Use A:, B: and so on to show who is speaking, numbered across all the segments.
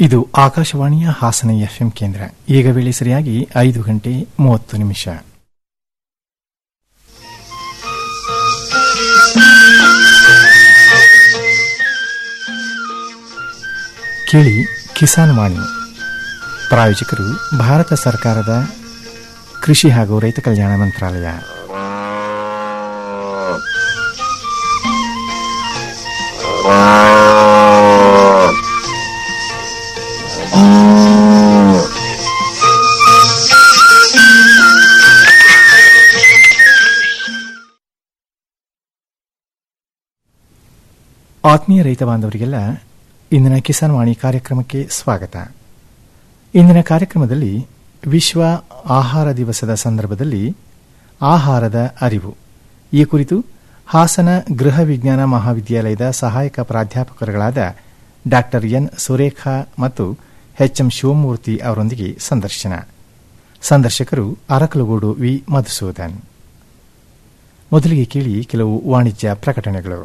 A: ಇದು ಆಕಾಶವಾಣಿಯ ಹಾಸನ ಎಫ್ಎಂ ಕೇಂದ್ರ ಈಗ ವೇಳೆ ಸರಿಯಾಗಿ ಐದು ಗಂಟೆ ಮೂವತ್ತು ನಿಮಿಷ ಕೇಳಿ ಕಿಸಾನ್ ವಾಣಿ ಪ್ರಾಯೋಜಕರು ಭಾರತ ಸರ್ಕಾರದ ಕೃಷಿ ಹಾಗೂ ರೈತ ಕಲ್ಯಾಣ ಮಂತ್ರಾಲಯ ಆತ್ಮೀಯ ರೈತ ಬಾಂಧವರಿಗೆಲ್ಲ ಇಂದಿನ ಕಿಸಾನ್ ವಾಣಿ ಕಾರ್ಯಕ್ರಮಕ್ಕೆ ಸ್ವಾಗತ ಇಂದಿನ ಕಾರ್ಯಕ್ರಮದಲ್ಲಿ ವಿಶ್ವ ಆಹಾರ ದಿವಸದ ಸಂದರ್ಭದಲ್ಲಿ ಆಹಾರದ ಅರಿವು ಈ ಕುರಿತು ಹಾಸನ ಗೃಹ ವಿಜ್ಞಾನ ಮಹಾವಿದ್ಯಾಲಯದ ಸಹಾಯಕ ಪ್ರಾಧ್ಯಾಪಕರುಗಳಾದ ಡಾ ಎನ್ ಸುರೇಖಾ ಮತ್ತು ಎಚ್ಎಂ ಶಿವಮೂರ್ತಿ ಅವರೊಂದಿಗೆ ಸಂದರ್ಶನ ಸಂದರ್ಶಕರು ಅರಕಲಗೂಡು ವಿ ಮಧುಸೂದನ್ ಮೊದಲಿಗೆ ಕೇಳಿ ಕೆಲವು ವಾಣಿಜ್ಯ ಪ್ರಕಟಣೆಗಳು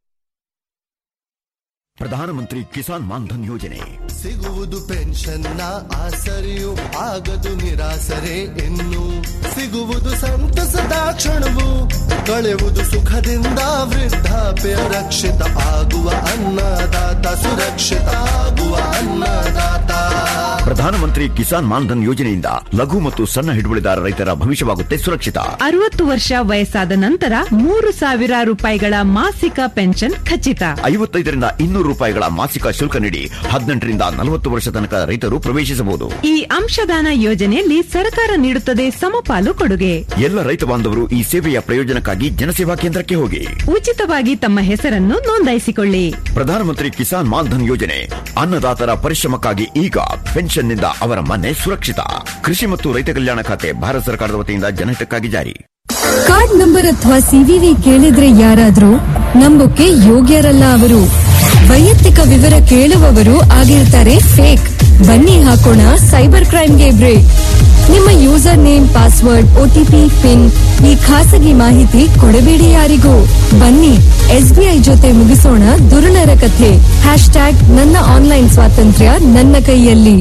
B: ಪ್ರಧಾನಮಂತ್ರಿ ಕಿಸಾನ್ ಮಾನ್ಧನ್ ಯೋಜನೆ
C: ಸಿಗುವುದು ಪೆನ್ಷನ್ನ ಆಸರೆಯು ಆಗದು ನಿರಾಸರೆ ಇನ್ನು ಸಿಗುವುದು ಸಂತಸದ ಕ್ಷಣವು ಕಳೆಯುವುದು ಸುಖದಿಂದ ವೃದ್ಧಾಪ್ಯ ರಕ್ಷಿತ ಆಗುವ ಅನ್ನದಾತ ಸುರಕ್ಷಿತ ಆಗುವ ಅನ್ನದಾತ
B: ಪ್ರಧಾನಮಂತ್ರಿ ಕಿಸಾನ್ ಮಾನ್ಧನ್ ಯೋಜನೆಯಿಂದ ಲಘು ಮತ್ತು ಸಣ್ಣ ಹಿಡುವಳಿದಾರ ರೈತರ ಭವಿಷ್ಯವಾಗುತ್ತೆ ಸುರಕ್ಷಿತ
D: ಅರವತ್ತು ವರ್ಷ ವಯಸ್ಸಾದ ನಂತರ ಮೂರು ಸಾವಿರ ರೂಪಾಯಿಗಳ ಮಾಸಿಕ ಪೆನ್ಷನ್ ಖಚಿತ
B: ಐವತ್ತೈದರಿಂದ ಇನ್ನೂರು ರೂಪಾಯಿಗಳ ಮಾಸಿಕ ಶುಲ್ಕ ನೀಡಿ ಹದಿನೆಂಟರಿಂದ ನಲವತ್ತು ವರ್ಷ ತನಕ ರೈತರು ಪ್ರವೇಶಿಸಬಹುದು
D: ಈ ಅಂಶದಾನ ಯೋಜನೆಯಲ್ಲಿ ಸರ್ಕಾರ ನೀಡುತ್ತದೆ ಸಮಪಾಲು ಕೊಡುಗೆ
B: ಎಲ್ಲ ರೈತ ಬಾಂಧವರು ಈ ಸೇವೆಯ ಪ್ರಯೋಜನಕ್ಕಾಗಿ ಜನಸೇವಾ ಕೇಂದ್ರಕ್ಕೆ ಹೋಗಿ
D: ಉಚಿತವಾಗಿ ತಮ್ಮ ಹೆಸರನ್ನು ನೋಂದಾಯಿಸಿಕೊಳ್ಳಿ
B: ಪ್ರಧಾನಮಂತ್ರಿ ಕಿಸಾನ್ ಮಾನ್ಧನ್ ಯೋಜನೆ ಅನ್ನದಾತರ ಪರಿಶ್ರಮಕ್ಕಾಗಿ ಈಗ ಪೆನ್ಷನ್ನಿಂದ ಅವರ ಮನೆ ಸುರಕ್ಷಿತ ಕೃಷಿ ಮತ್ತು ರೈತ ಕಲ್ಯಾಣ ಖಾತೆ ಭಾರತ ಸರ್ಕಾರದ ವತಿಯಿಂದ ಜನಹಿತಕ್ಕಾಗಿ ಜಾರಿ
E: ಕಾರ್ಡ್ ನಂಬರ್ ಅಥವಾ ಸಿವಿವಿ ಕೇಳಿದ್ರೆ ಯಾರಾದ್ರೂ ನಂಬಕ್ಕೆ ಯೋಗ್ಯರಲ್ಲ ಅವರು ವೈಯಕ್ತಿಕ ವಿವರ ಕೇಳುವವರು ಆಗಿರ್ತಾರೆ ಫೇಕ್ ಬನ್ನಿ ಹಾಕೋಣ ಸೈಬರ್ ಕ್ರೈಮ್ಗೆ ಬ್ರೇಕ್ ನಿಮ್ಮ user name password OTP PIN ಈ ಖಾಸಗಿ ಮಾಹಿತಿ ಕೊಡಬೇಡಿ ಯಾರಿಗೂ ಬನ್ನಿ ಎಸ್ಬಿಐ ಜೊತೆ ಮುಗಿಸೋಣ ದುರುಳರ ಕಥೆ ಹ್ಯಾಶ್ ಟ್ಯಾಗ್ ನನ್ನ ಆನ್ಲೈನ್ ಸ್ವಾತಂತ್ರ್ಯ ನನ್ನ ಕೈಯಲ್ಲಿ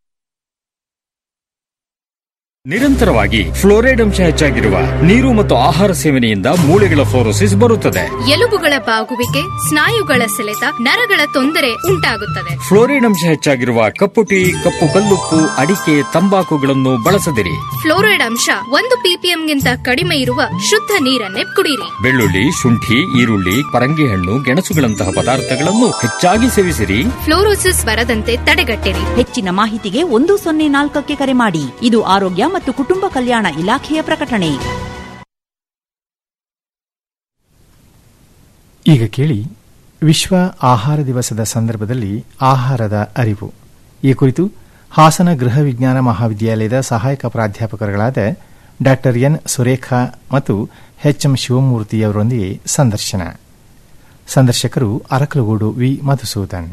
F: ನಿರಂತರವಾಗಿ ಫ್ಲೋರೈಡ್ ಅಂಶ ಹೆಚ್ಚಾಗಿರುವ ನೀರು ಮತ್ತು ಆಹಾರ ಸೇವನೆಯಿಂದ ಮೂಳೆಗಳ ಫ್ಲೋರೋಸಿಸ್ ಬರುತ್ತದೆ
G: ಎಲುಬುಗಳ ಬಾಗುವಿಕೆ ಸ್ನಾಯುಗಳ ಸೆಳೆತ ನರಗಳ ತೊಂದರೆ ಉಂಟಾಗುತ್ತದೆ
F: ಫ್ಲೋರೈಡ್ ಅಂಶ ಹೆಚ್ಚಾಗಿರುವ ಕಪ್ಪು ಟೀ ಕಪ್ಪು ಕಲ್ಲುಪ್ಪು ಅಡಿಕೆ ತಂಬಾಕುಗಳನ್ನು ಬಳಸದಿರಿ
G: ಫ್ಲೋರೈಡ್ ಅಂಶ ಒಂದು ಪಿಪಿಎಂಗಿಂತ ಕಡಿಮೆ ಇರುವ ಶುದ್ಧ ನೀರನ್ನೇ ಕುಡಿಯಿರಿ
F: ಬೆಳ್ಳುಳ್ಳಿ ಶುಂಠಿ ಈರುಳ್ಳಿ ಪರಂಗಿ ಹಣ್ಣು ಗೆಣಸುಗಳಂತಹ ಪದಾರ್ಥಗಳನ್ನು ಹೆಚ್ಚಾಗಿ ಸೇವಿಸಿರಿ
G: ಫ್ಲೋರೋಸಿಸ್ ಬರದಂತೆ ತಡೆಗಟ್ಟಿರಿ
H: ಹೆಚ್ಚಿನ ಮಾಹಿತಿಗೆ ಒಂದು ಸೊನ್ನೆ ನಾಲ್ಕಕ್ಕೆ ಕರೆ ಮಾಡಿ ಇದು ಆರೋಗ್ಯ ಮತ್ತು ಕುಟುಂಬ ಕಲ್ಯಾಣ ಇಲಾಖೆಯ ಪ್ರಕಟಣೆ
A: ಈಗ ಕೇಳಿ ವಿಶ್ವ ಆಹಾರ ದಿವಸದ ಸಂದರ್ಭದಲ್ಲಿ ಆಹಾರದ ಅರಿವು ಈ ಕುರಿತು ಹಾಸನ ಗೃಹ ವಿಜ್ಞಾನ ಮಹಾವಿದ್ಯಾಲಯದ ಸಹಾಯಕ ಪ್ರಾಧ್ಯಾಪಕರುಗಳಾದ ಡಾ ಎನ್ ಸುರೇಖಾ ಮತ್ತು ಎಚ್ಎಂ ಶಿವಮೂರ್ತಿ ಅವರೊಂದಿಗೆ ಸಂದರ್ಶನ ಸಂದರ್ಶಕರು ಅರಕಲಗೂಡು ವಿ ಮಧುಸೂದನ್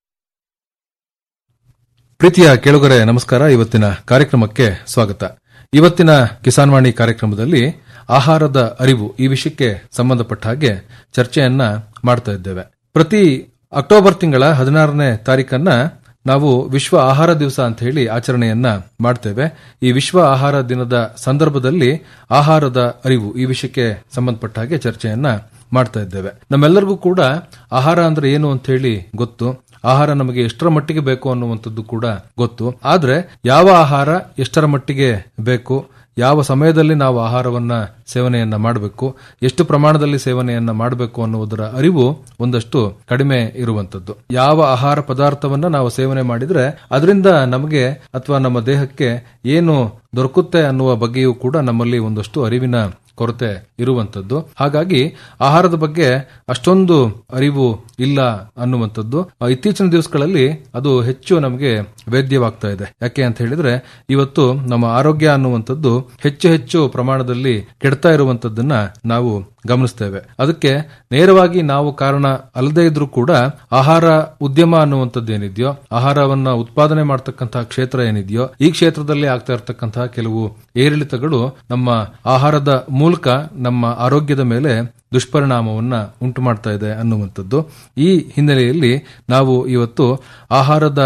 I: ಪ್ರೀತಿಯ ಕೇಳುಗರೆ ನಮಸ್ಕಾರ ಇವತ್ತಿನ ಕಾರ್ಯಕ್ರಮಕ್ಕೆ ಸ್ವಾಗತ ಇವತ್ತಿನ ಕಿಸಾನ್ ವಾಣಿ ಕಾರ್ಯಕ್ರಮದಲ್ಲಿ ಆಹಾರದ ಅರಿವು ಈ ವಿಷಯಕ್ಕೆ ಸಂಬಂಧಪಟ್ಟ ಹಾಗೆ ಚರ್ಚೆಯನ್ನ ಮಾಡ್ತಾ ಇದ್ದೇವೆ ಪ್ರತಿ ಅಕ್ಟೋಬರ್ ತಿಂಗಳ ಹದಿನಾರನೇ ತಾರೀಕನ್ನ ನಾವು ವಿಶ್ವ ಆಹಾರ ದಿವಸ ಅಂತ ಹೇಳಿ ಆಚರಣೆಯನ್ನ ಮಾಡ್ತೇವೆ ಈ ವಿಶ್ವ ಆಹಾರ ದಿನದ ಸಂದರ್ಭದಲ್ಲಿ ಆಹಾರದ ಅರಿವು ಈ ವಿಷಯಕ್ಕೆ ಸಂಬಂಧಪಟ್ಟ ಹಾಗೆ ಚರ್ಚೆಯನ್ನ ಮಾಡ್ತಾ ಇದ್ದೇವೆ ನಮ್ಮೆಲ್ಲರಿಗೂ ಕೂಡ ಆಹಾರ ಅಂದ್ರೆ ಏನು ಅಂತ ಹೇಳಿ ಗೊತ್ತು ಆಹಾರ ನಮಗೆ ಎಷ್ಟರ ಮಟ್ಟಿಗೆ ಬೇಕು ಅನ್ನುವಂಥದ್ದು ಕೂಡ ಗೊತ್ತು ಆದ್ರೆ ಯಾವ ಆಹಾರ ಎಷ್ಟರ ಮಟ್ಟಿಗೆ ಬೇಕು ಯಾವ ಸಮಯದಲ್ಲಿ ನಾವು ಆಹಾರವನ್ನ ಸೇವನೆಯನ್ನ ಮಾಡಬೇಕು ಎಷ್ಟು ಪ್ರಮಾಣದಲ್ಲಿ ಸೇವನೆಯನ್ನ ಮಾಡಬೇಕು ಅನ್ನುವುದರ ಅರಿವು ಒಂದಷ್ಟು ಕಡಿಮೆ ಇರುವಂತದ್ದು ಯಾವ ಆಹಾರ ಪದಾರ್ಥವನ್ನ ನಾವು ಸೇವನೆ ಮಾಡಿದ್ರೆ ಅದರಿಂದ ನಮಗೆ ಅಥವಾ ನಮ್ಮ ದೇಹಕ್ಕೆ ಏನು ದೊರಕುತ್ತೆ ಅನ್ನುವ ಬಗ್ಗೆಯೂ ಕೂಡ ನಮ್ಮಲ್ಲಿ ಒಂದಷ್ಟು ಅರಿವಿನ ಕೊರತೆ ಇರುವಂತದ್ದು ಹಾಗಾಗಿ ಆಹಾರದ ಬಗ್ಗೆ ಅಷ್ಟೊಂದು ಅರಿವು ಇಲ್ಲ ಅನ್ನುವಂಥದ್ದು ಇತ್ತೀಚಿನ ದಿವಸಗಳಲ್ಲಿ ಅದು ಹೆಚ್ಚು ನಮಗೆ ವೇದ್ಯವಾಗ್ತಾ ಇದೆ ಯಾಕೆ ಅಂತ ಹೇಳಿದ್ರೆ ಇವತ್ತು ನಮ್ಮ ಆರೋಗ್ಯ ಅನ್ನುವಂಥದ್ದು ಹೆಚ್ಚು ಹೆಚ್ಚು ಪ್ರಮಾಣದಲ್ಲಿ ಕೆಡ್ತಾ ಇರುವಂತದ್ದನ್ನ ನಾವು ಗಮನಿಸ್ತೇವೆ ಅದಕ್ಕೆ ನೇರವಾಗಿ ನಾವು ಕಾರಣ ಅಲ್ಲದೆ ಇದ್ರೂ ಕೂಡ ಆಹಾರ ಉದ್ಯಮ ಅನ್ನುವಂಥದ್ದು ಏನಿದೆಯೋ ಆಹಾರವನ್ನ ಉತ್ಪಾದನೆ ಮಾಡತಕ್ಕಂತಹ ಕ್ಷೇತ್ರ ಏನಿದೆಯೋ ಈ ಕ್ಷೇತ್ರದಲ್ಲಿ ಆಗ್ತಾ ಇರತಕ್ಕಂತಹ ಕೆಲವು ಏರಿಳಿತಗಳು ನಮ್ಮ ಆಹಾರದ ಮೂಲಕ ನಮ್ಮ ಆರೋಗ್ಯದ ಮೇಲೆ ದುಷ್ಪರಿಣಾಮವನ್ನ ಉಂಟು ಮಾಡ್ತಾ ಇದೆ ಅನ್ನುವಂಥದ್ದು ಈ ಹಿನ್ನೆಲೆಯಲ್ಲಿ ನಾವು ಇವತ್ತು ಆಹಾರದ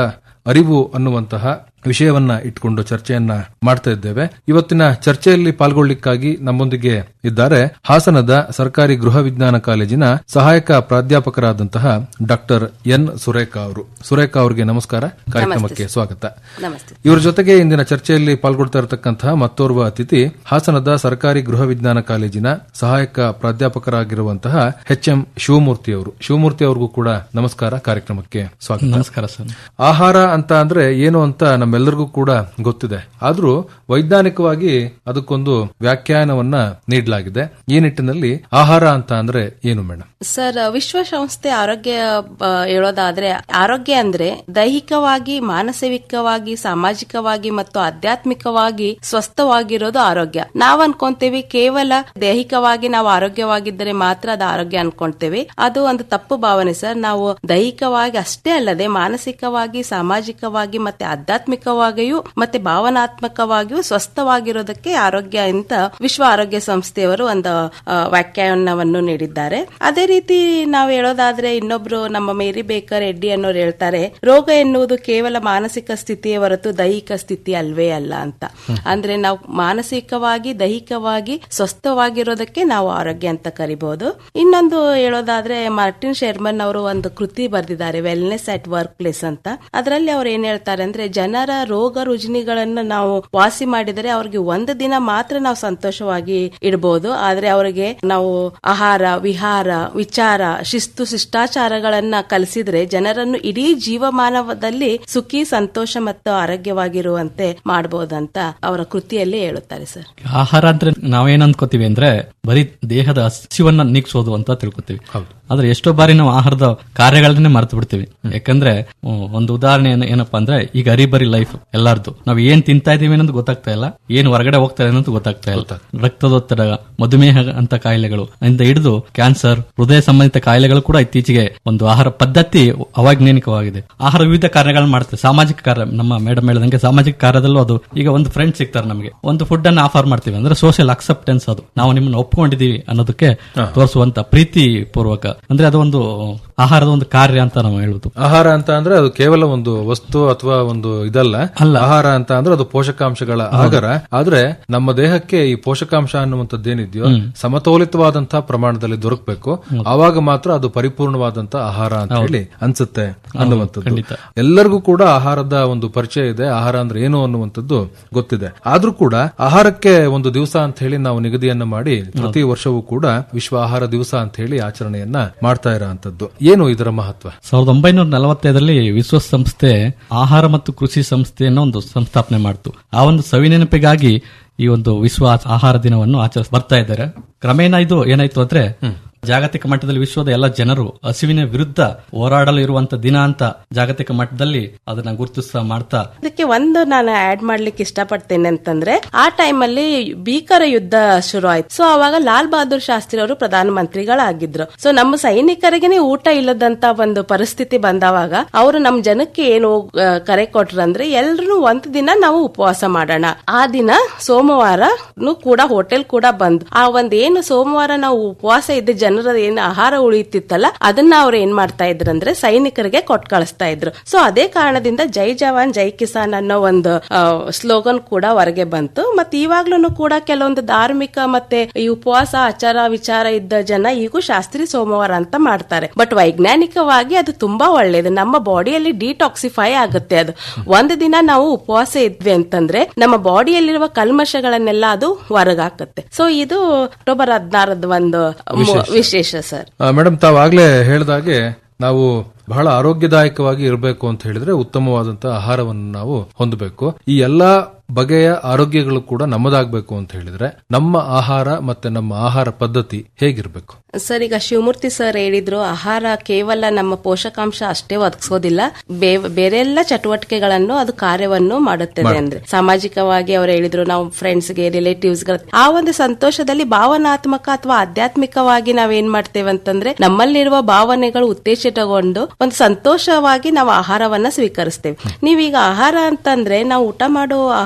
I: ಅರಿವು ಅನ್ನುವಂತಹ ವಿಷಯವನ್ನ ಇಟ್ಕೊಂಡು ಚರ್ಚೆಯನ್ನ ಮಾಡ್ತಾ ಇದ್ದೇವೆ ಇವತ್ತಿನ ಚರ್ಚೆಯಲ್ಲಿ ಪಾಲ್ಗೊಳ್ಳಿಕ್ಕಾಗಿ ನಮ್ಮೊಂದಿಗೆ ಇದ್ದಾರೆ ಹಾಸನದ ಸರ್ಕಾರಿ ಗೃಹ ವಿಜ್ಞಾನ ಕಾಲೇಜಿನ ಸಹಾಯಕ ಪ್ರಾಧ್ಯಾಪಕರಾದಂತಹ ಡಾಕ್ಟರ್ ಎನ್ ಸುರೇಖಾ ಅವರು ಸುರೇಖಾ ಅವರಿಗೆ ನಮಸ್ಕಾರ ಕಾರ್ಯಕ್ರಮಕ್ಕೆ ಸ್ವಾಗತ
J: ನಮಸ್ತೆ
I: ಇವರ ಜೊತೆಗೆ ಇಂದಿನ ಚರ್ಚೆಯಲ್ಲಿ ಪಾಲ್ಗೊಳ್ತಾ ಇರತಕ್ಕಂತಹ ಮತ್ತೋರ್ವ ಅತಿಥಿ ಹಾಸನದ ಸರ್ಕಾರಿ ಗೃಹ ವಿಜ್ಞಾನ ಕಾಲೇಜಿನ ಸಹಾಯಕ ಪ್ರಾಧ್ಯಾಪಕರಾಗಿರುವಂತಹ ಎಚ್ ಎಂ ಶಿವಮೂರ್ತಿ ಅವರು ಶಿವಮೂರ್ತಿ ಅವ್ರಿಗೂ ಕೂಡ ನಮಸ್ಕಾರ ಕಾರ್ಯಕ್ರಮಕ್ಕೆ ಸ್ವಾಗತ
K: ನಮಸ್ಕಾರ ಸರ್
I: ಆಹಾರ ಅಂತ ಅಂದ್ರೆ ಏನು ಅಂತ ನಮ್ಮೆಲ್ಲರಿಗೂ ಕೂಡ ಗೊತ್ತಿದೆ ಆದ್ರೂ ವೈಜ್ಞಾನಿಕವಾಗಿ ಅದಕ್ಕೊಂದು ವ್ಯಾಖ್ಯಾನವನ್ನ ನೀಡಲಾಗಿದೆ ಈ ನಿಟ್ಟಿನಲ್ಲಿ ಆಹಾರ ಅಂತ ಅಂದ್ರೆ ಏನು ಮೇಡಮ್
J: ಸರ್ ವಿಶ್ವಸಂಸ್ಥೆ ಆರೋಗ್ಯ ಆ, ಹೇಳೋದಾದ್ರೆ ಆರೋಗ್ಯ ಅಂದ್ರೆ ದೈಹಿಕವಾಗಿ ಮಾನಸಿಕವಾಗಿ ಸಾಮಾಜಿಕವಾಗಿ ಮತ್ತು ಆಧ್ಯಾತ್ಮಿಕವಾಗಿ ಸ್ವಸ್ಥವಾಗಿರೋದು ಆರೋಗ್ಯ ನಾವ್ ಅನ್ಕೊಂತೇವಿ ಕೇವಲ ದೈಹಿಕವಾಗಿ ನಾವು ಆರೋಗ್ಯವಾಗಿದ್ದರೆ ಮಾತ್ರ ಅದು ಆರೋಗ್ಯ ಅನ್ಕೊಂತೇವೆ ಅದು ಒಂದು ತಪ್ಪು ಭಾವನೆ ಸರ್ ನಾವು ದೈಹಿಕವಾಗಿ ಅಷ್ಟೇ ಅಲ್ಲದೆ ಮಾನಸಿಕವಾಗಿ ಸಾಮಾಜಿಕವಾಗಿ ಮತ್ತೆ ಆಧ್ಯಾತ್ಮಿಕವಾಗಿಯೂ ಮತ್ತೆ ಭಾವನಾತ್ಮಕವಾಗಿಯೂ ಸ್ವಸ್ಥವಾಗಿರೋದಕ್ಕೆ ಆರೋಗ್ಯ ಅಂತ ವಿಶ್ವ ಆರೋಗ್ಯ ಸಂಸ್ಥೆಯವರು ಒಂದು ಆ, ವ್ಯಾಖ್ಯಾನವನ್ನು ನೀಡಿದ್ದಾರೆ ಅದೇ ರೀತಿ ನಾವು ಹೇಳೋದಾದ್ರೆ ಇನ್ನೊಬ್ರು ನಮ್ಮ ಮೇರಿ ಬೇಕರ್ ಎಡ್ಡಿ ಅನ್ನೋರು ಹೇಳ್ತಾರೆ ರೋಗ ಎನ್ನುವುದು ಕೇವಲ ಮಾನಸಿಕ ಸ್ಥಿತಿಯೇ ಹೊರತು ದೈಹಿಕ ಸ್ಥಿತಿ ಅಲ್ವೇ ಅಲ್ಲ ಅಂತ ಅಂದ್ರೆ ನಾವು ಮಾನಸಿಕವಾಗಿ ದೈಹಿಕವಾಗಿ ಸ್ವಸ್ಥವಾಗಿರೋದಕ್ಕೆ ನಾವು ಆರೋಗ್ಯ ಅಂತ ಕರಿಬಹುದು ಇನ್ನೊಂದು ಹೇಳೋದಾದ್ರೆ ಮಾರ್ಟಿನ್ ಶೆರ್ಮನ್ ಅವರು ಒಂದು ಕೃತಿ ಬರೆದಿದ್ದಾರೆ ವೆಲ್ನೆಸ್ ಅಟ್ ವರ್ಕ್ ಪ್ಲೇಸ್ ಅಂತ ಅದರಲ್ಲಿ ಅವ್ರು ಏನ್ ಹೇಳ್ತಾರೆ ಅಂದ್ರೆ ಜನರ ರೋಗ ರುಜಿನಿಗಳನ್ನ ನಾವು ವಾಸಿ ಮಾಡಿದರೆ ಅವ್ರಿಗೆ ಒಂದು ದಿನ ಮಾತ್ರ ನಾವು ಸಂತೋಷವಾಗಿ ಇಡಬಹುದು ಆದ್ರೆ ಅವರಿಗೆ ನಾವು ಆಹಾರ ವಿಹಾರ ವಿಚಾರ ಶಿಸ್ತು ಶಿಷ್ಟಾಚಾರಗಳನ್ನ ಕಲಿಸಿದ್ರೆ ಜನರನ್ನು ಇಡೀ ಜೀವಮಾನವದಲ್ಲಿ ಸುಖಿ ಸಂತೋಷ ಮತ್ತು ಆರೋಗ್ಯವಾಗಿರುವಂತೆ ಮಾಡಬಹುದಂತ ಅವರ ಕೃತಿಯಲ್ಲಿ ಹೇಳುತ್ತಾರೆ ಸರ್
K: ಆಹಾರ ಅಂದ್ರೆ ನಾವೇನ್ ಅನ್ಕೋತೀವಿ ಅಂದ್ರೆ ಬರೀ ದೇಹದ ಹಸಿವನ್ನ ನೀಗ್ಸೋದು ಅಂತ ತಿಳ್ಕೊತೀವಿ ಆದ್ರೆ ಎಷ್ಟೋ ಬಾರಿ ನಾವು ಆಹಾರದ ಕಾರ್ಯಗಳನ್ನೇ ಮರೆತು ಬಿಡ್ತೀವಿ ಯಾಕಂದ್ರೆ ಹ್ಮ್, ಒಂದು ಉದಾಹರಣೆ ಏನ್- ಏನಪ್ಪಾ ಅಂದ್ರೆ ಈಗ ಹರಿಬರಿ ಲೈಫ್ ಎಲ್ಲಾರ್ದು ನಾವ್ ಏನ್ ತಿಂತಾ ಇದೀವಿ ಅನ್ನೋದು ಗೊತ್ತಾಗ್ತಾ ಇಲ್ಲ ಏನ್ ಹೊರಗಡೆ ಹೋಗ್ತಾ ಇದೆ ಅನ್ನೋದು ಗೊತ್ತಾಗ್ತಾ ಇಲ್ಲ ರಕ್ತದೊತ್ತಡ ಮಧುಮೇಹ ಅಂತ ಕಾಯಿಲೆಗಳು ಇಂದ ಹಿಡಿದು ಕ್ಯಾನ್ಸರ್ ಹೃದಯ ಸಂಬಂಧಿತ ಕಾಯಿಲೆಗಳು ಕೂಡ ಇತ್ತೀಚೆಗೆ ಒಂದು ಆಹಾರ ಪದ್ಧತಿ ಅವೈಜ್ಞಾನಿಕವಾಗಿದೆ ಆಹಾರ ವಿವಿಧ ಕಾರ್ಯಗಳನ್ನ ಮಾಡ್ತೇವೆ ಸಾಮಾಜಿಕ ಕಾರ್ಯ ನಮ್ಮ ಮೇಡಮ್ ಹೇಳಿದಂಗೆ ಸಾಮಾಜಿಕ ಕಾರ್ಯದಲ್ಲೂ ಅದು ಈಗ ಒಂದು ಫ್ರೆಂಡ್ ಸಿಗ್ತಾರೆ ನಮಗೆ ಒಂದು ಫುಡ್ ಅನ್ನ ಆಫರ್ ಮಾಡ್ತೀವಿ ಅಂದ್ರೆ ಸೋಷಿಯಲ್ ಅಕ್ಸೆಪ್ಟೆನ್ಸ್ ಅದು ನಾವು ನಿಮ್ಮನ್ನ ಒಪ್ಕೊಂಡಿದೀವಿ ಅನ್ನೋದಕ್ಕೆ ತೋರಿಸುವಂತ ಪ್ರೀತಿ ಪೂರ್ವಕ ಅಂದ್ರೆ ಅದು ಒಂದು ಆಹಾರದ ಒಂದು ಕಾರ್ಯ ಅಂತ ನಾವು ಹೇಳುದು
I: ಆಹಾರ ಅಂತ ಅಂದ್ರೆ ಅದು ಕೇವಲ ಒಂದು ವಸ್ತು ಅಥವಾ ಒಂದು ಇದಲ್ಲ ಆಹಾರ ಅಂತ ಅಂದ್ರೆ ಅದು ಪೋಷಕಾಂಶಗಳ ಆಗರ ಆದ್ರೆ ನಮ್ಮ ದೇಹಕ್ಕೆ ಈ ಪೋಷಕಾಂಶ ಅನ್ನುವಂಥದ್ದೇನಿದೆಯೋ ಸಮತೋಲಿತವಾದಂತಹ ಪ್ರಮಾಣದಲ್ಲಿ ದೊರಕಬೇಕು ಆವಾಗ ಮಾತ್ರ ಅದು ಪರಿಪೂರ್ಣವಾದಂತಹ ಆಹಾರ ಅಂತ ಹೇಳಿ ಅನ್ಸುತ್ತೆ ಅನ್ನುವಂಥದ್ದು ಎಲ್ಲರಿಗೂ ಕೂಡ ಆಹಾರದ ಒಂದು ಪರಿಚಯ ಇದೆ ಆಹಾರ ಅಂದ್ರೆ ಏನು ಅನ್ನುವಂಥದ್ದು ಗೊತ್ತಿದೆ ಆದ್ರೂ ಕೂಡ ಆಹಾರಕ್ಕೆ ಒಂದು ದಿವಸ ಅಂತ ಹೇಳಿ ನಾವು ನಿಗದಿಯನ್ನ ಮಾಡಿ ಪ್ರತಿ ವರ್ಷವೂ ಕೂಡ ವಿಶ್ವ ಆಹಾರ ದಿವಸ ಅಂತ ಹೇಳಿ ಆಚರಣೆಯನ್ನ ಮಾಡ್ತಾ ಇರೋಂಥದ್ದು ಏನು ಇದರ ಮಹತ್ವ
K: ಸಾವಿರದ ಒಂಬೈನೂರ ನಲವತ್ತೈದರಲ್ಲಿ ವಿಶ್ವಸಂಸ್ಥೆ ಆಹಾರ ಮತ್ತು ಕೃಷಿ ಸಂಸ್ಥೆಯನ್ನು ಒಂದು ಸಂಸ್ಥಾಪನೆ ಮಾಡಿತು ಆ ಒಂದು ಸವಿನೆನಪಿಗಾಗಿ ಈ ಒಂದು ವಿಶ್ವ ಆಹಾರ ದಿನವನ್ನು ಆಚರಿಸ್ ಬರ್ತಾ ಇದ್ದಾರೆ ಕ್ರಮೇಣ ಇದು ಏನಾಯ್ತು ಅಂದ್ರೆ ಜಾಗತಿಕ ಮಟ್ಟದಲ್ಲಿ ವಿಶ್ವದ ಎಲ್ಲ ಜನರು ಹಸಿವಿನ ವಿರುದ್ಧ ಹೋರಾಡಲು ಇರುವಂತ ದಿನ ಅಂತ ಜಾಗತಿಕ ಮಟ್ಟದಲ್ಲಿ ಅದನ್ನ ಗುರುತಿಸ ಮಾಡ್ತಾ
J: ಇದಕ್ಕೆ ಒಂದು ನಾನು ಆಡ್ ಮಾಡ್ಲಿಕ್ಕೆ ಇಷ್ಟಪಡ್ತೇನೆ ಅಂತಂದ್ರೆ ಆ ಟೈಮಲ್ಲಿ ಭೀಕರ ಯುದ್ಧ ಶುರು ಆಯ್ತು ಸೊ ಅವಾಗ ಲಾಲ್ ಬಹದ್ದೂರ್ ಶಾಸ್ತ್ರಿ ಅವರು ಪ್ರಧಾನಮಂತ್ರಿಗಳಾಗಿದ್ರು ಸೊ ನಮ್ಮ ಸೈನಿಕರಿಗೆನೆ ಊಟ ಇಲ್ಲದಂತ ಒಂದು ಪರಿಸ್ಥಿತಿ ಬಂದವಾಗ ಅವರು ನಮ್ಮ ಜನಕ್ಕೆ ಏನು ಆ, ಕರೆ ಕೊಟ್ರಂದ್ರೆ ಎಲ್ರು ಒಂದ್ ದಿನ ನಾವು ಉಪವಾಸ ಮಾಡೋಣ ಆ ದಿನ ಸೋಮವಾರ ಕೂಡ ಹೋಟೆಲ್ ಕೂಡ ಬಂದ್ ಆ ಒಂದ್ ಏನು ಸೋಮವಾರ ನಾವು ಉಪವಾಸ ಇದ್ದ ಜನರ ಏನು ಆಹಾರ ಉಳಿಯುತ್ತಿತ್ತಲ್ಲ ಅದನ್ನ ಅವ್ರು ಏನ್ ಮಾಡ್ತಾ ಇದ್ರು ಅಂದ್ರೆ ಸೈನಿಕರಿಗೆ ಕೊಟ್ಟು ಕಳಿಸ್ತಾ ಇದ್ರು ಸೊ ಅದೇ ಕಾರಣದಿಂದ ಜೈ ಜವಾನ್ ಜೈ ಕಿಸಾನ್ ಅನ್ನೋ ಒಂದು ಸ್ಲೋಗನ್ ಕೂಡ ಹೊರಗೆ ಬಂತು ಮತ್ತೆ ಇವಾಗ್ಲೂ ಕೂಡ ಕೆಲವೊಂದು ಧಾರ್ಮಿಕ ಮತ್ತೆ ಈ ಉಪವಾಸ ಆಚಾರ ವಿಚಾರ ಇದ್ದ ಜನ ಈಗೂ ಶಾಸ್ತ್ರಿ ಸೋಮವಾರ ಅಂತ ಮಾಡ್ತಾರೆ ಬಟ್ ವೈಜ್ಞಾನಿಕವಾಗಿ ಅದು ತುಂಬಾ ಒಳ್ಳೇದು ನಮ್ಮ ಬಾಡಿಯಲ್ಲಿ ಡಿಟಾಕ್ಸಿಫೈ ಆಗುತ್ತೆ ಅದು ಒಂದು ದಿನ ನಾವು ಉಪವಾಸ ಇದ್ವಿ ಅಂತಂದ್ರೆ ನಮ್ಮ ಬಾಡಿಯಲ್ಲಿರುವ ಕಲ್ಮಶಗಳನ್ನೆಲ್ಲ ಅದು ಹೊರಗಾಕತ್ತೆ ಸೊ ಇದು ಅಕ್ಟೋಬರ್ ಹದಿನಾರದ ಒಂದು ಮು- ವಿಶೇಷ ಸರ್
I: ಮೇಡಮ್ ತಾವಾಗ್ಲೇ ಹೇಳಿದಾಗೆ ನಾವು ಬಹಳ ಆರೋಗ್ಯದಾಯಕವಾಗಿ ಇರಬೇಕು ಅಂತ ಹೇಳಿದ್ರೆ ಉತ್ತಮವಾದಂತಹ ಆಹಾರವನ್ನು ನಾವು ಹೊಂದಬೇಕು ಈ ಎಲ್ಲಾ ಬಗೆಯ ಆರೋಗ್ಯಗಳು ಕೂಡ ನಮ್ಮದಾಗಬೇಕು ಅಂತ ಹೇಳಿದ್ರೆ ನಮ್ಮ ಆಹಾರ ಮತ್ತೆ ನಮ್ಮ ಆಹಾರ ಪದ್ಧತಿ ಹೇಗಿರ್ಬೇಕು
J: ಸರ್ ಈಗ ಶಿವಮೂರ್ತಿ ಸರ್ ಹೇಳಿದ್ರು ಆಹಾರ ಕೇವಲ ನಮ್ಮ ಪೋಷಕಾಂಶ ಅಷ್ಟೇ ಒದಗಿಸೋದಿಲ್ಲ ಬೇ- ಬೇರೆ ಎಲ್ಲ ಚಟುವಟಿಕೆಗಳನ್ನು ಅದು ಕಾರ್ಯವನ್ನು ಮಾಡುತ್ತದೆ ಅಂದ್ರೆ ಸಾಮಾಜಿಕವಾಗಿ ಅವರು ಹೇಳಿದ್ರು ನಾವು ಫ್ರೆಂಡ್ಸ್ಗೆ ರಿಲೇಟಿವ್ಸ್ ಆ ಒಂದು ಸಂತೋಷದಲ್ಲಿ ಭಾವನಾತ್ಮಕ ಅಥವಾ ಆಧ್ಯಾತ್ಮಿಕವಾಗಿ ನಾವೇನ್ ಮಾಡ್ತೇವೆ ಅಂತಂದ್ರೆ ನಮ್ಮಲ್ಲಿರುವ ಭಾವನೆಗಳು ಉತ್ತೇಜಿತಗೊಂಡು ಒಂದು ಸಂತೋಷವಾಗಿ ನಾವು ಆಹಾರವನ್ನ ಸ್ವೀಕರಿಸ್ತೇವೆ ನೀವೀಗ ಆಹಾರ ಅಂತಂದ್ರೆ ನಾವು ಊಟ ಮಾಡೋ ಆಹಾರ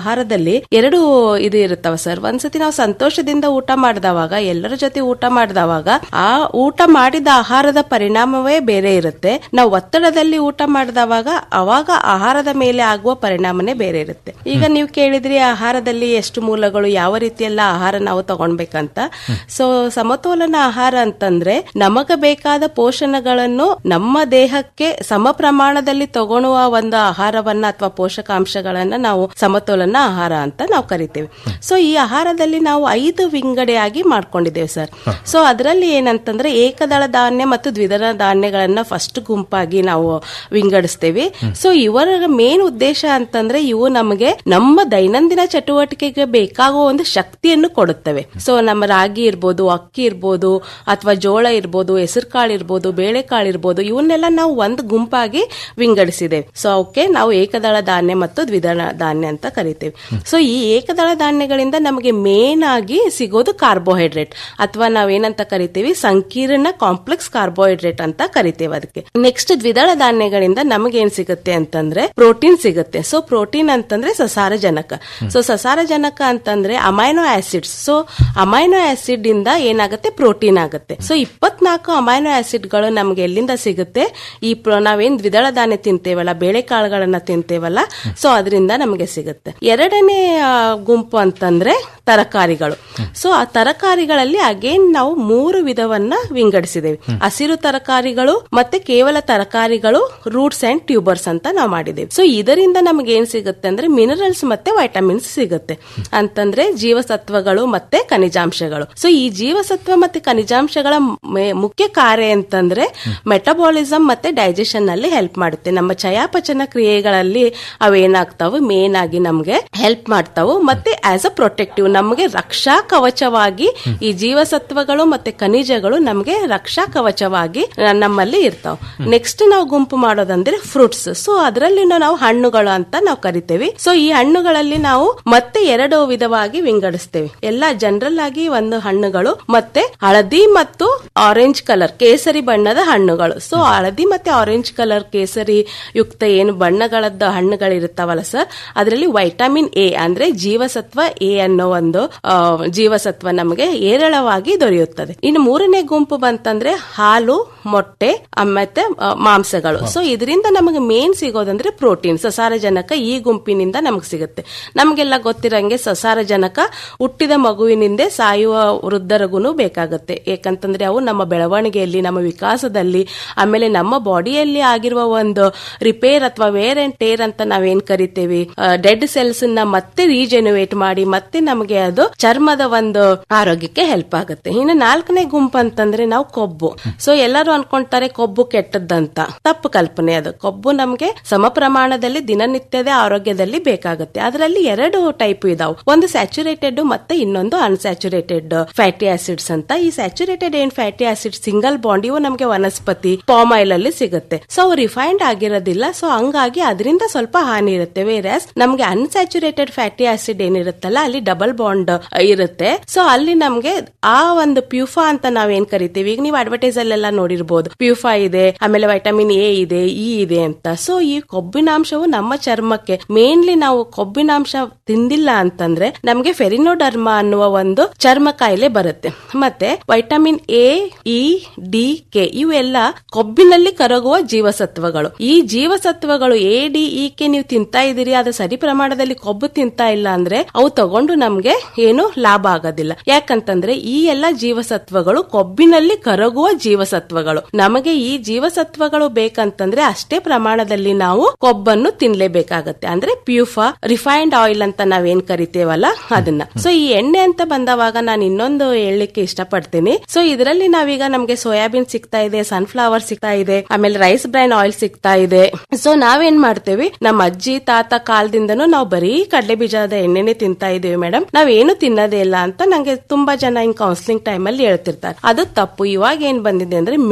J: ಆಹಾರದಲ್ಲಿ ಎರಡು ಇದು ಇರುತ್ತವ ಸರ್ ಒಂದ್ಸತಿ ನಾವು ಸಂತೋಷದಿಂದ ಊಟ ಮಾಡಿದವಾಗ ಎಲ್ಲರ ಜೊತೆ ಊಟ ಮಾಡಿದವಾಗ ಆ ಊಟ ಮಾಡಿದ ಆಹಾರದ ಪರಿಣಾಮವೇ ಬೇರೆ ಇರುತ್ತೆ ನಾವು ಒತ್ತಡದಲ್ಲಿ ಊಟ ಮಾಡಿದವಾಗ ಅವಾಗ ಆಹಾರದ ಮೇಲೆ ಆಗುವ ಪರಿಣಾಮನೇ ಬೇರೆ ಇರುತ್ತೆ ಈಗ ನೀವು ಕೇಳಿದ್ರಿ ಆಹಾರದಲ್ಲಿ ಎಷ್ಟು ಮೂಲಗಳು ಯಾವ ರೀತಿಯೆಲ್ಲ ಆಹಾರ ನಾವು ತಗೊಳ್ಬೇಕಂತ ಸೊ ಸಮತೋಲನ ಆಹಾರ ಅಂತಂದ್ರೆ ನಮಗ ಬೇಕಾದ ಪೋಷಣಗಳನ್ನು ನಮ್ಮ ದೇಹಕ್ಕೆ ಸಮ ಪ್ರಮಾಣದಲ್ಲಿ ತಗೊಳ್ಳುವ ಒಂದು ಆಹಾರವನ್ನ ಅಥವಾ ಪೋಷಕಾಂಶಗಳನ್ನ ನಾವು ಸಮತೋಲನ ಆಹಾರ ಅಂತ ನಾವು ಕರಿತೇವೆ ಸೊ ಈ ಆಹಾರದಲ್ಲಿ ನಾವು ಐದು ವಿಂಗಡೆಯಾಗಿ ಮಾಡ್ಕೊಂಡಿದ್ದೇವೆ ಸರ್ ಸೊ ಅದರಲ್ಲಿ ಏನಂತಂದ್ರೆ ಏಕದಳ ಧಾನ್ಯ ಮತ್ತು ದ್ವಿದಳ ಧಾನ್ಯಗಳನ್ನ ಫಸ್ಟ್ ಗುಂಪಾಗಿ ನಾವು ವಿಂಗಡಿಸ್ತೇವೆ ಸೊ ಇವರ ಮೇನ್ ಉದ್ದೇಶ ಅಂತಂದ್ರೆ ಇವು ನಮಗೆ ನಮ್ಮ ದೈನಂದಿನ ಚಟುವಟಿಕೆಗೆ ಬೇಕಾಗುವ ಒಂದು ಶಕ್ತಿಯನ್ನು ಕೊಡುತ್ತವೆ ಸೊ ನಮ್ಮ ರಾಗಿ ಇರ್ಬೋದು ಅಕ್ಕಿ ಇರ್ಬೋದು ಅಥವಾ ಜೋಳ ಇರ್ಬೋದು ಹೆಸರು ಕಾಳು ಇರ್ಬೋದು ಬೇಳೆಕಾಳು ಇರ್ಬೋದು ಇವನ್ನೆಲ್ಲ ನಾವು ಒಂದು ಗುಂಪಾಗಿ ವಿಂಗಡಿಸಿದ್ದೇವೆ ಸೊ ಅವಕ್ಕೆ ನಾವು ಏಕದಳ ಧಾನ್ಯ ಮತ್ತು ದ್ವಿದಳ ಧಾನ್ಯ ಅಂತ ಕರಿತೇವೆ ಸೊ ಈ ಏಕದಳ ಧಾನ್ಯಗಳಿಂದ ನಮಗೆ ಮೇನ್ ಆಗಿ ಸಿಗೋದು ಕಾರ್ಬೋಹೈಡ್ರೇಟ್ ಅಥವಾ ನಾವೇನಂತ ಕರಿತೀವಿ ಸಂಕೀರ್ಣ ಕಾಂಪ್ಲೆಕ್ಸ್ ಕಾರ್ಬೋಹೈಡ್ರೇಟ್ ಅಂತ ಕರಿತೇವೆ ಅದಕ್ಕೆ ನೆಕ್ಸ್ಟ್ ದ್ವಿದಳ ಧಾನ್ಯಗಳಿಂದ ನಮಗೆ ಏನ್ ಸಿಗುತ್ತೆ ಅಂತಂದ್ರೆ ಪ್ರೋಟೀನ್ ಸಿಗುತ್ತೆ ಸೊ ಪ್ರೋಟೀನ್ ಅಂತಂದ್ರೆ ಸಸಾರಜನಕ ಸೊ ಸಸಾರಜನಕ ಅಂತಂದ್ರೆ amino acids so amino acid ಇಂದ ಏನಾಗುತ್ತೆ ಪ್ರೋಟೀನ್ ಆಗುತ್ತೆ ಸೊ ಇಪ್ಪತ್ನಾಲ್ಕು ಅಮೈನೋ ಆಸಿಡ್ ಗಳು ನಮ್ಗೆ ಎಲ್ಲಿಂದ ಸಿಗುತ್ತೆ ಈ ಪ್ರ- ನಾವೇನ್ ದ್ವಿದಳ ಧಾನ್ಯ ತಿಂತೇವಲ್ಲ ಬೇಳೆಕಾಳುಗಳನ್ನ ತಿಂತೇವಲ್ಲ ಸೊ ಅದರಿಂದ ನಮಗೆ ಸಿಗುತ್ತೆ ಎರಡನೇ ಆ, ಗುಂಪು ಅಂತಂದ್ರೆ ತರಕಾರಿಗಳು ಸೊ ಆ ತರಕಾರಿಗಳಲ್ಲಿ ಅಗೇನ್ ನಾವು ಮೂರು ವಿಧವನ್ನ ವಿಂಗಡಿಸಿದ್ದೇವೆ ಹಸಿರು ತರಕಾರಿಗಳು ಮತ್ತೆ ಕೇವಲ ತರಕಾರಿಗಳು ರೂಟ್ಸ್ ಅಂಡ್ ಟ್ಯೂಬರ್ಸ್ ಅಂತ ನಾವು ಮಾಡಿದ್ದೇವೆ ಸೊ ಇದರಿಂದ ನಮಗೆ ಏನ್ ಸಿಗುತ್ತೆ ಅಂದ್ರೆ ಮಿನರಲ್ಸ್ ಮತ್ತೆ ವೈಟಮಿನ್ಸ್ ಸಿಗುತ್ತೆ ಅಂತಂದ್ರೆ ಜೀವಸತ್ವಗಳು ಮತ್ತೆ ಖನಿಜಾಂಶಗಳು ಸೊ ಈ ಜೀವಸತ್ವ ಮತ್ತೆ ಖನಿಜಾಂಶಗಳ ಮೆ- ಮುಖ್ಯ ಕಾರ್ಯ ಅಂತಂದ್ರೆ ಮೆಟಬಾಲಿಸಮ್ ಮತ್ತೆ ಡೈಜೆಷನ್ ನಲ್ಲಿ ಹೆಲ್ಪ್ ಮಾಡುತ್ತೆ ನಮ್ಮ ಚಯಾಪಚನ ಕ್ರಿಯೆಗಳಲ್ಲಿ ಅವೇನಾಗ್ತಾವು ಮೇನ್ ಆಗಿ ನಮ್ಗೆ ಹೆಲ್ಪ್ ಮಾಡ್ತಾವು ಮತ್ತೆ ಆಸ್ ಅ ಪ್ರೊಟೆಕ್ಟಿವ್ ನಮಗೆ ರಕ್ಷಾ ಕವಚವಾಗಿ ಈ ಜೀವಸತ್ವಗಳು ಮತ್ತೆ ಖನಿಜಗಳು ನಮಗೆ ರಕ್ಷಾ ಕವಚವಾಗಿ ಆ, ನಮ್ಮಲ್ಲಿ ಇರ್ತಾವ ನೆಕ್ಸ್ಟ್ ನಾವು ಗುಂಪು ಮಾಡೋದಂದ್ರೆ ಫ್ರೂಟ್ಸ್ ಸೊ ಅದರಲ್ಲಿ ನಾವು ಹಣ್ಣುಗಳು ಅಂತ ನಾವು ಕರಿತೇವೆ ಸೊ ಈ ಹಣ್ಣುಗಳಲ್ಲಿ ನಾವು ಮತ್ತೆ ಎರಡು ವಿಧವಾಗಿ ವಿಂಗಡಿಸ್ತೇವೆ ಎಲ್ಲ ಜನರಲ್ ಆಗಿ ಒಂದು ಹಣ್ಣುಗಳು ಮತ್ತೆ ಹಳದಿ ಮತ್ತು ಆರೆಂಜ್ ಕಲರ್ ಕೇಸರಿ ಬಣ್ಣದ ಹಣ್ಣುಗಳು ಸೊ ಹಳದಿ ಮತ್ತೆ ಆರೆಂಜ್ ಕಲರ್ ಕೇಸರಿ ಯುಕ್ತ ಏನು ಬಣ್ಣಗಳದ್ದು ಹಣ್ಣುಗಳಿರುತ್ತಾವಲ್ಲ ಸರ್ ಅದರಲ್ಲಿ ವೈಟಮಿನ್ ಎ ಅಂದ್ರೆ ಜೀವಸತ್ವ ಎ ಅನ್ನೋ ಒಂದು ಆ, ಜೀವಸತ್ವ ನಮಗೆ ಏರಳವಾಗಿ ದೊರೆಯುತ್ತದೆ ಇನ್ನು ಮೂರನೇ ಗುಂಪು ಬಂತಂದ್ರೆ ಹಾಲು ಮೊಟ್ಟೆ ಆ, ಮತ್ತೆ ಆ, ಮಾಂಸಗಳು ಸೊ ಇದರಿಂದ ನಮಗೆ ಮೇನ್ ಸಿಗೋದಂದ್ರೆ ಪ್ರೋಟೀನ್ ಸಸಾರಜನಕ ಈ ಗುಂಪಿನಿಂದ ನಮಗೆ ಸಿಗುತ್ತೆ ನಮಗೆಲ್ಲ ಗೊತ್ತಿರಂಗೆ ಸಸಾರಜನಕ ಹುಟ್ಟಿದ ಮಗುವಿನಿಂದ ಸಾಯುವ ವೃದ್ಧರಿಗೂ ಬೇಕಾಗುತ್ತೆ ಯಾಕಂತಂದ್ರೆ ಅವು ನಮ್ಮ ಬೆಳವಣಿಗೆಯಲ್ಲಿ ನಮ್ಮ ವಿಕಾಸದಲ್ಲಿ ಆಮೇಲೆ ನಮ್ಮ ಬಾಡಿಯಲ್ಲಿ ಆಗಿರುವ ಒಂದು ರಿಪೇರ್ ಅಥವಾ ವೇರ್ ಅಂಡ್ ಟೇರ್ ಅಂತ ನಾವೇನ್ ಕರಿತೇವೆ ಡೆಡ್ ಸೆಲ್ಸ್ ನ ಮತ್ತೆ ರೀಜೆನ್ಯುವೇಟ್ ಮಾಡಿ ಮತ್ತೆ ನಮಗೆ ಅದು ಚರ್ಮದ ಒಂದು ಆರೋಗ್ಯಕ್ಕೆ ಹೆಲ್ಪ್ ಆಗುತ್ತೆ ಇನ್ನು ನಾಲ್ಕನೇ ಗುಂಪು ಅಂತಂದ್ರೆ ನಾವು ಕೊಬ್ಬು ಸೊ ಎಲ್ಲರೂ ಅನ್ಕೊಂತಾರೆ ಕೊಬ್ಬು ಕೆಟ್ಟದ್ದಂತ ತಪ್ಪು ಕಲ್ಪನೆ ಅದು ಕೊಬ್ಬು ನಮಗೆ ಸಮ ಪ್ರಮಾಣದಲ್ಲಿ ದಿನನಿತ್ಯದ ಆರೋಗ್ಯದಲ್ಲಿ ಬೇಕಾಗುತ್ತೆ ಅದರಲ್ಲಿ ಎರಡು ಟೈಪ್ ಇದಾವೆ ಒಂದು ಸ್ಯಾಚುರೇಟೆಡ್ ಮತ್ತೆ ಇನ್ನೊಂದು ಅನ್ಸ್ಯಾಚುರೇಟೆಡ್ ಫ್ಯಾಟಿ ಆಸಿಡ್ಸ್ ಅಂತ ಈ ಸ್ಯಾಚುರೇಟೆಡ್ ಏನ್ ಫ್ಯಾಟಿ ಆಸಿಡ್ ಸಿಂಗಲ್ ಬಾಂಡ್ ಇವು ನಮಗೆ ವನಸ್ಪತಿ ಪಾಮ್ ಆಯಿಲ್ ಅಲ್ಲಿ ಸಿಗುತ್ತೆ ಸೊ ಅವು ರಿಫೈನ್ಡ್ ಆಗಿರೋದಿಲ್ಲ ಸೊ ಹಂಗಾಗಿ ಅದರಿಂದ ಸ್ವಲ್ಪ ಹಾನಿ ಇರುತ್ತೆ ವೇರಸ್ ನಮ್ಗೆ ಅನ್ಸ್ಯಾಚುರೇಟೆಡ್ ಫ್ಯಾಟಿ ಆಸಿಡ್ ಏನಿರುತ್ತಲ್ಲ ಅಲ್ಲಿ ಡಬಲ್ ಬಾಂಡ್ ಇರುತ್ತೆ ಸೊ ಅಲ್ಲಿ ನಮ್ಗೆ ಆ ಒಂದು ಪ್ಯೂಫಾ ಅಂತ ನಾವೇನ್ ಕರಿತೀವಿ ಈಗ ನೀವು ಅಡ್ವರ್ಟೈಸ್ ಅಲ್ಲೆಲ್ಲ ನೋಡಿರ್ಬೋದು ಪ್ಯೂಫಾ ಇದೆ ಆಮೇಲೆ ವೈಟಮಿನ್ ಎ ಇದೆ ಇ ಇದೆ ಅಂತ ಸೊ ಈ ಕೊಬ್ಬಿನಾಂಶವು ನಮ್ಮ ಚರ್ಮಕ್ಕೆ ಮೇನ್ಲಿ ನಾವು ಕೊಬ್ಬಿನಾಂಶ ತಿಂದಿಲ್ಲ ಅಂತಂದ್ರೆ ನಮ್ಗೆ ಫೆರಿನೋಡರ್ಮ ಅನ್ನುವ ಒಂದು ಚರ್ಮ ಕಾಯಿಲೆ ಬರುತ್ತೆ ಮತ್ತೆ vitamin A E D K ಇವೆಲ್ಲ ಕೊಬ್ಬಿನಲ್ಲಿ ಕರಗುವ ಜೀವಸತ್ವಗಳು ಈ ಜೀವಸತ್ವಗಳು ಎ ಡಿ ಇ ಕೆ ನೀವು ತಿಂತಾ ಇದೀರಿ ಅದು ಸರಿ ಪ್ರಮಾಣದಲ್ಲಿ ಕೊಬ್ಬು ತಿಂತಾ ಇಲ್ಲ ಅಂದ್ರೆ ಅವು ತಗೊಂಡು ನಮ್ಗೆ ಏನು ಲಾಭ ಆಗೋದಿಲ್ಲ ಯಾಕಂತಂದ್ರೆ ಈ ಎಲ್ಲ ಜೀವಸತ್ವಗಳು ಕೊಬ್ಬಿನಲ್ಲಿ ಕರಗುವ ಜೀವಸತ್ವಗಳು ನಮಗೆ ಈ ಜೀವಸತ್ವಗಳು ಬೇಕಂತಂದ್ರೆ ಅಷ್ಟೇ ಪ್ರಮಾಣದಲ್ಲಿ ನಾವು ಕೊಬ್ಬನ್ನು ತಿನ್ಲೇಬೇಕಾಗತ್ತೆ ಅಂದ್ರೆ ಪ್ಯೂಫಾ ರಿಫೈನ್ಡ್ ಆಯಿಲ್ ಅಂತ ನಾವೇನ್ ಕರಿತೇವಲ್ಲ ಅದನ್ನ ಸೊ ಈ ಎಣ್ಣೆ ಅಂತ ಬಂದವಾಗ ನಾನು ಇನ್ನೊಂದು ಹೇಳಲಿಕ್ಕೆ ಇಷ್ಟಪಡ್ತೀನಿ ಸೊ ಇದರಲ್ಲಿ ನಾವೀಗ ನಮ್ಗೆ ಸೋಯಾಬೀನ್ ಸಿಗ್ತಾ ಇದೆ ಸನ್ಫ್ಲವರ್ ಸಿಗ್ತಾ ಇದೆ ಆಮೇಲೆ ರೈಸ್ ಬ್ರೈನ್ ಆಯಿಲ್ ಸಿಗ್ತಾ ಇದೆ ಸೊ ನಾವೇನ್ ಮಾಡ್ತೇವೆ ನಮ್ಮ ಅಜ್ಜಿ ತಾತ ಕಾಲದಿಂದನೂ ನಾವು ಬರೀ ಕಡಲೆ ಬೀಜದ ಎಣ್ಣೆನೆ ತಿಂತಾ ಇದೀವಿ ಮೇಡಮ್ ನಾವ್ ಏನು ತಿನ್ನೋದೇ ಇಲ್ಲ ಅಂತ ನಂಗೆ ತುಂಬಾ ಜನ ಹಿಂಗ್ ಕೌನ್ಸಿಲಿಂಗ್ ಟೈಮ್ ಅಲ್ಲಿ ಹೇಳ್ತಿರ್ತಾರೆ ಅದು ತಪ್ಪು ಇವಾಗ ಏನ್ ಬಂದಿದೆ ಅಂದ್ರೆ ಮಿಕ್ಸ್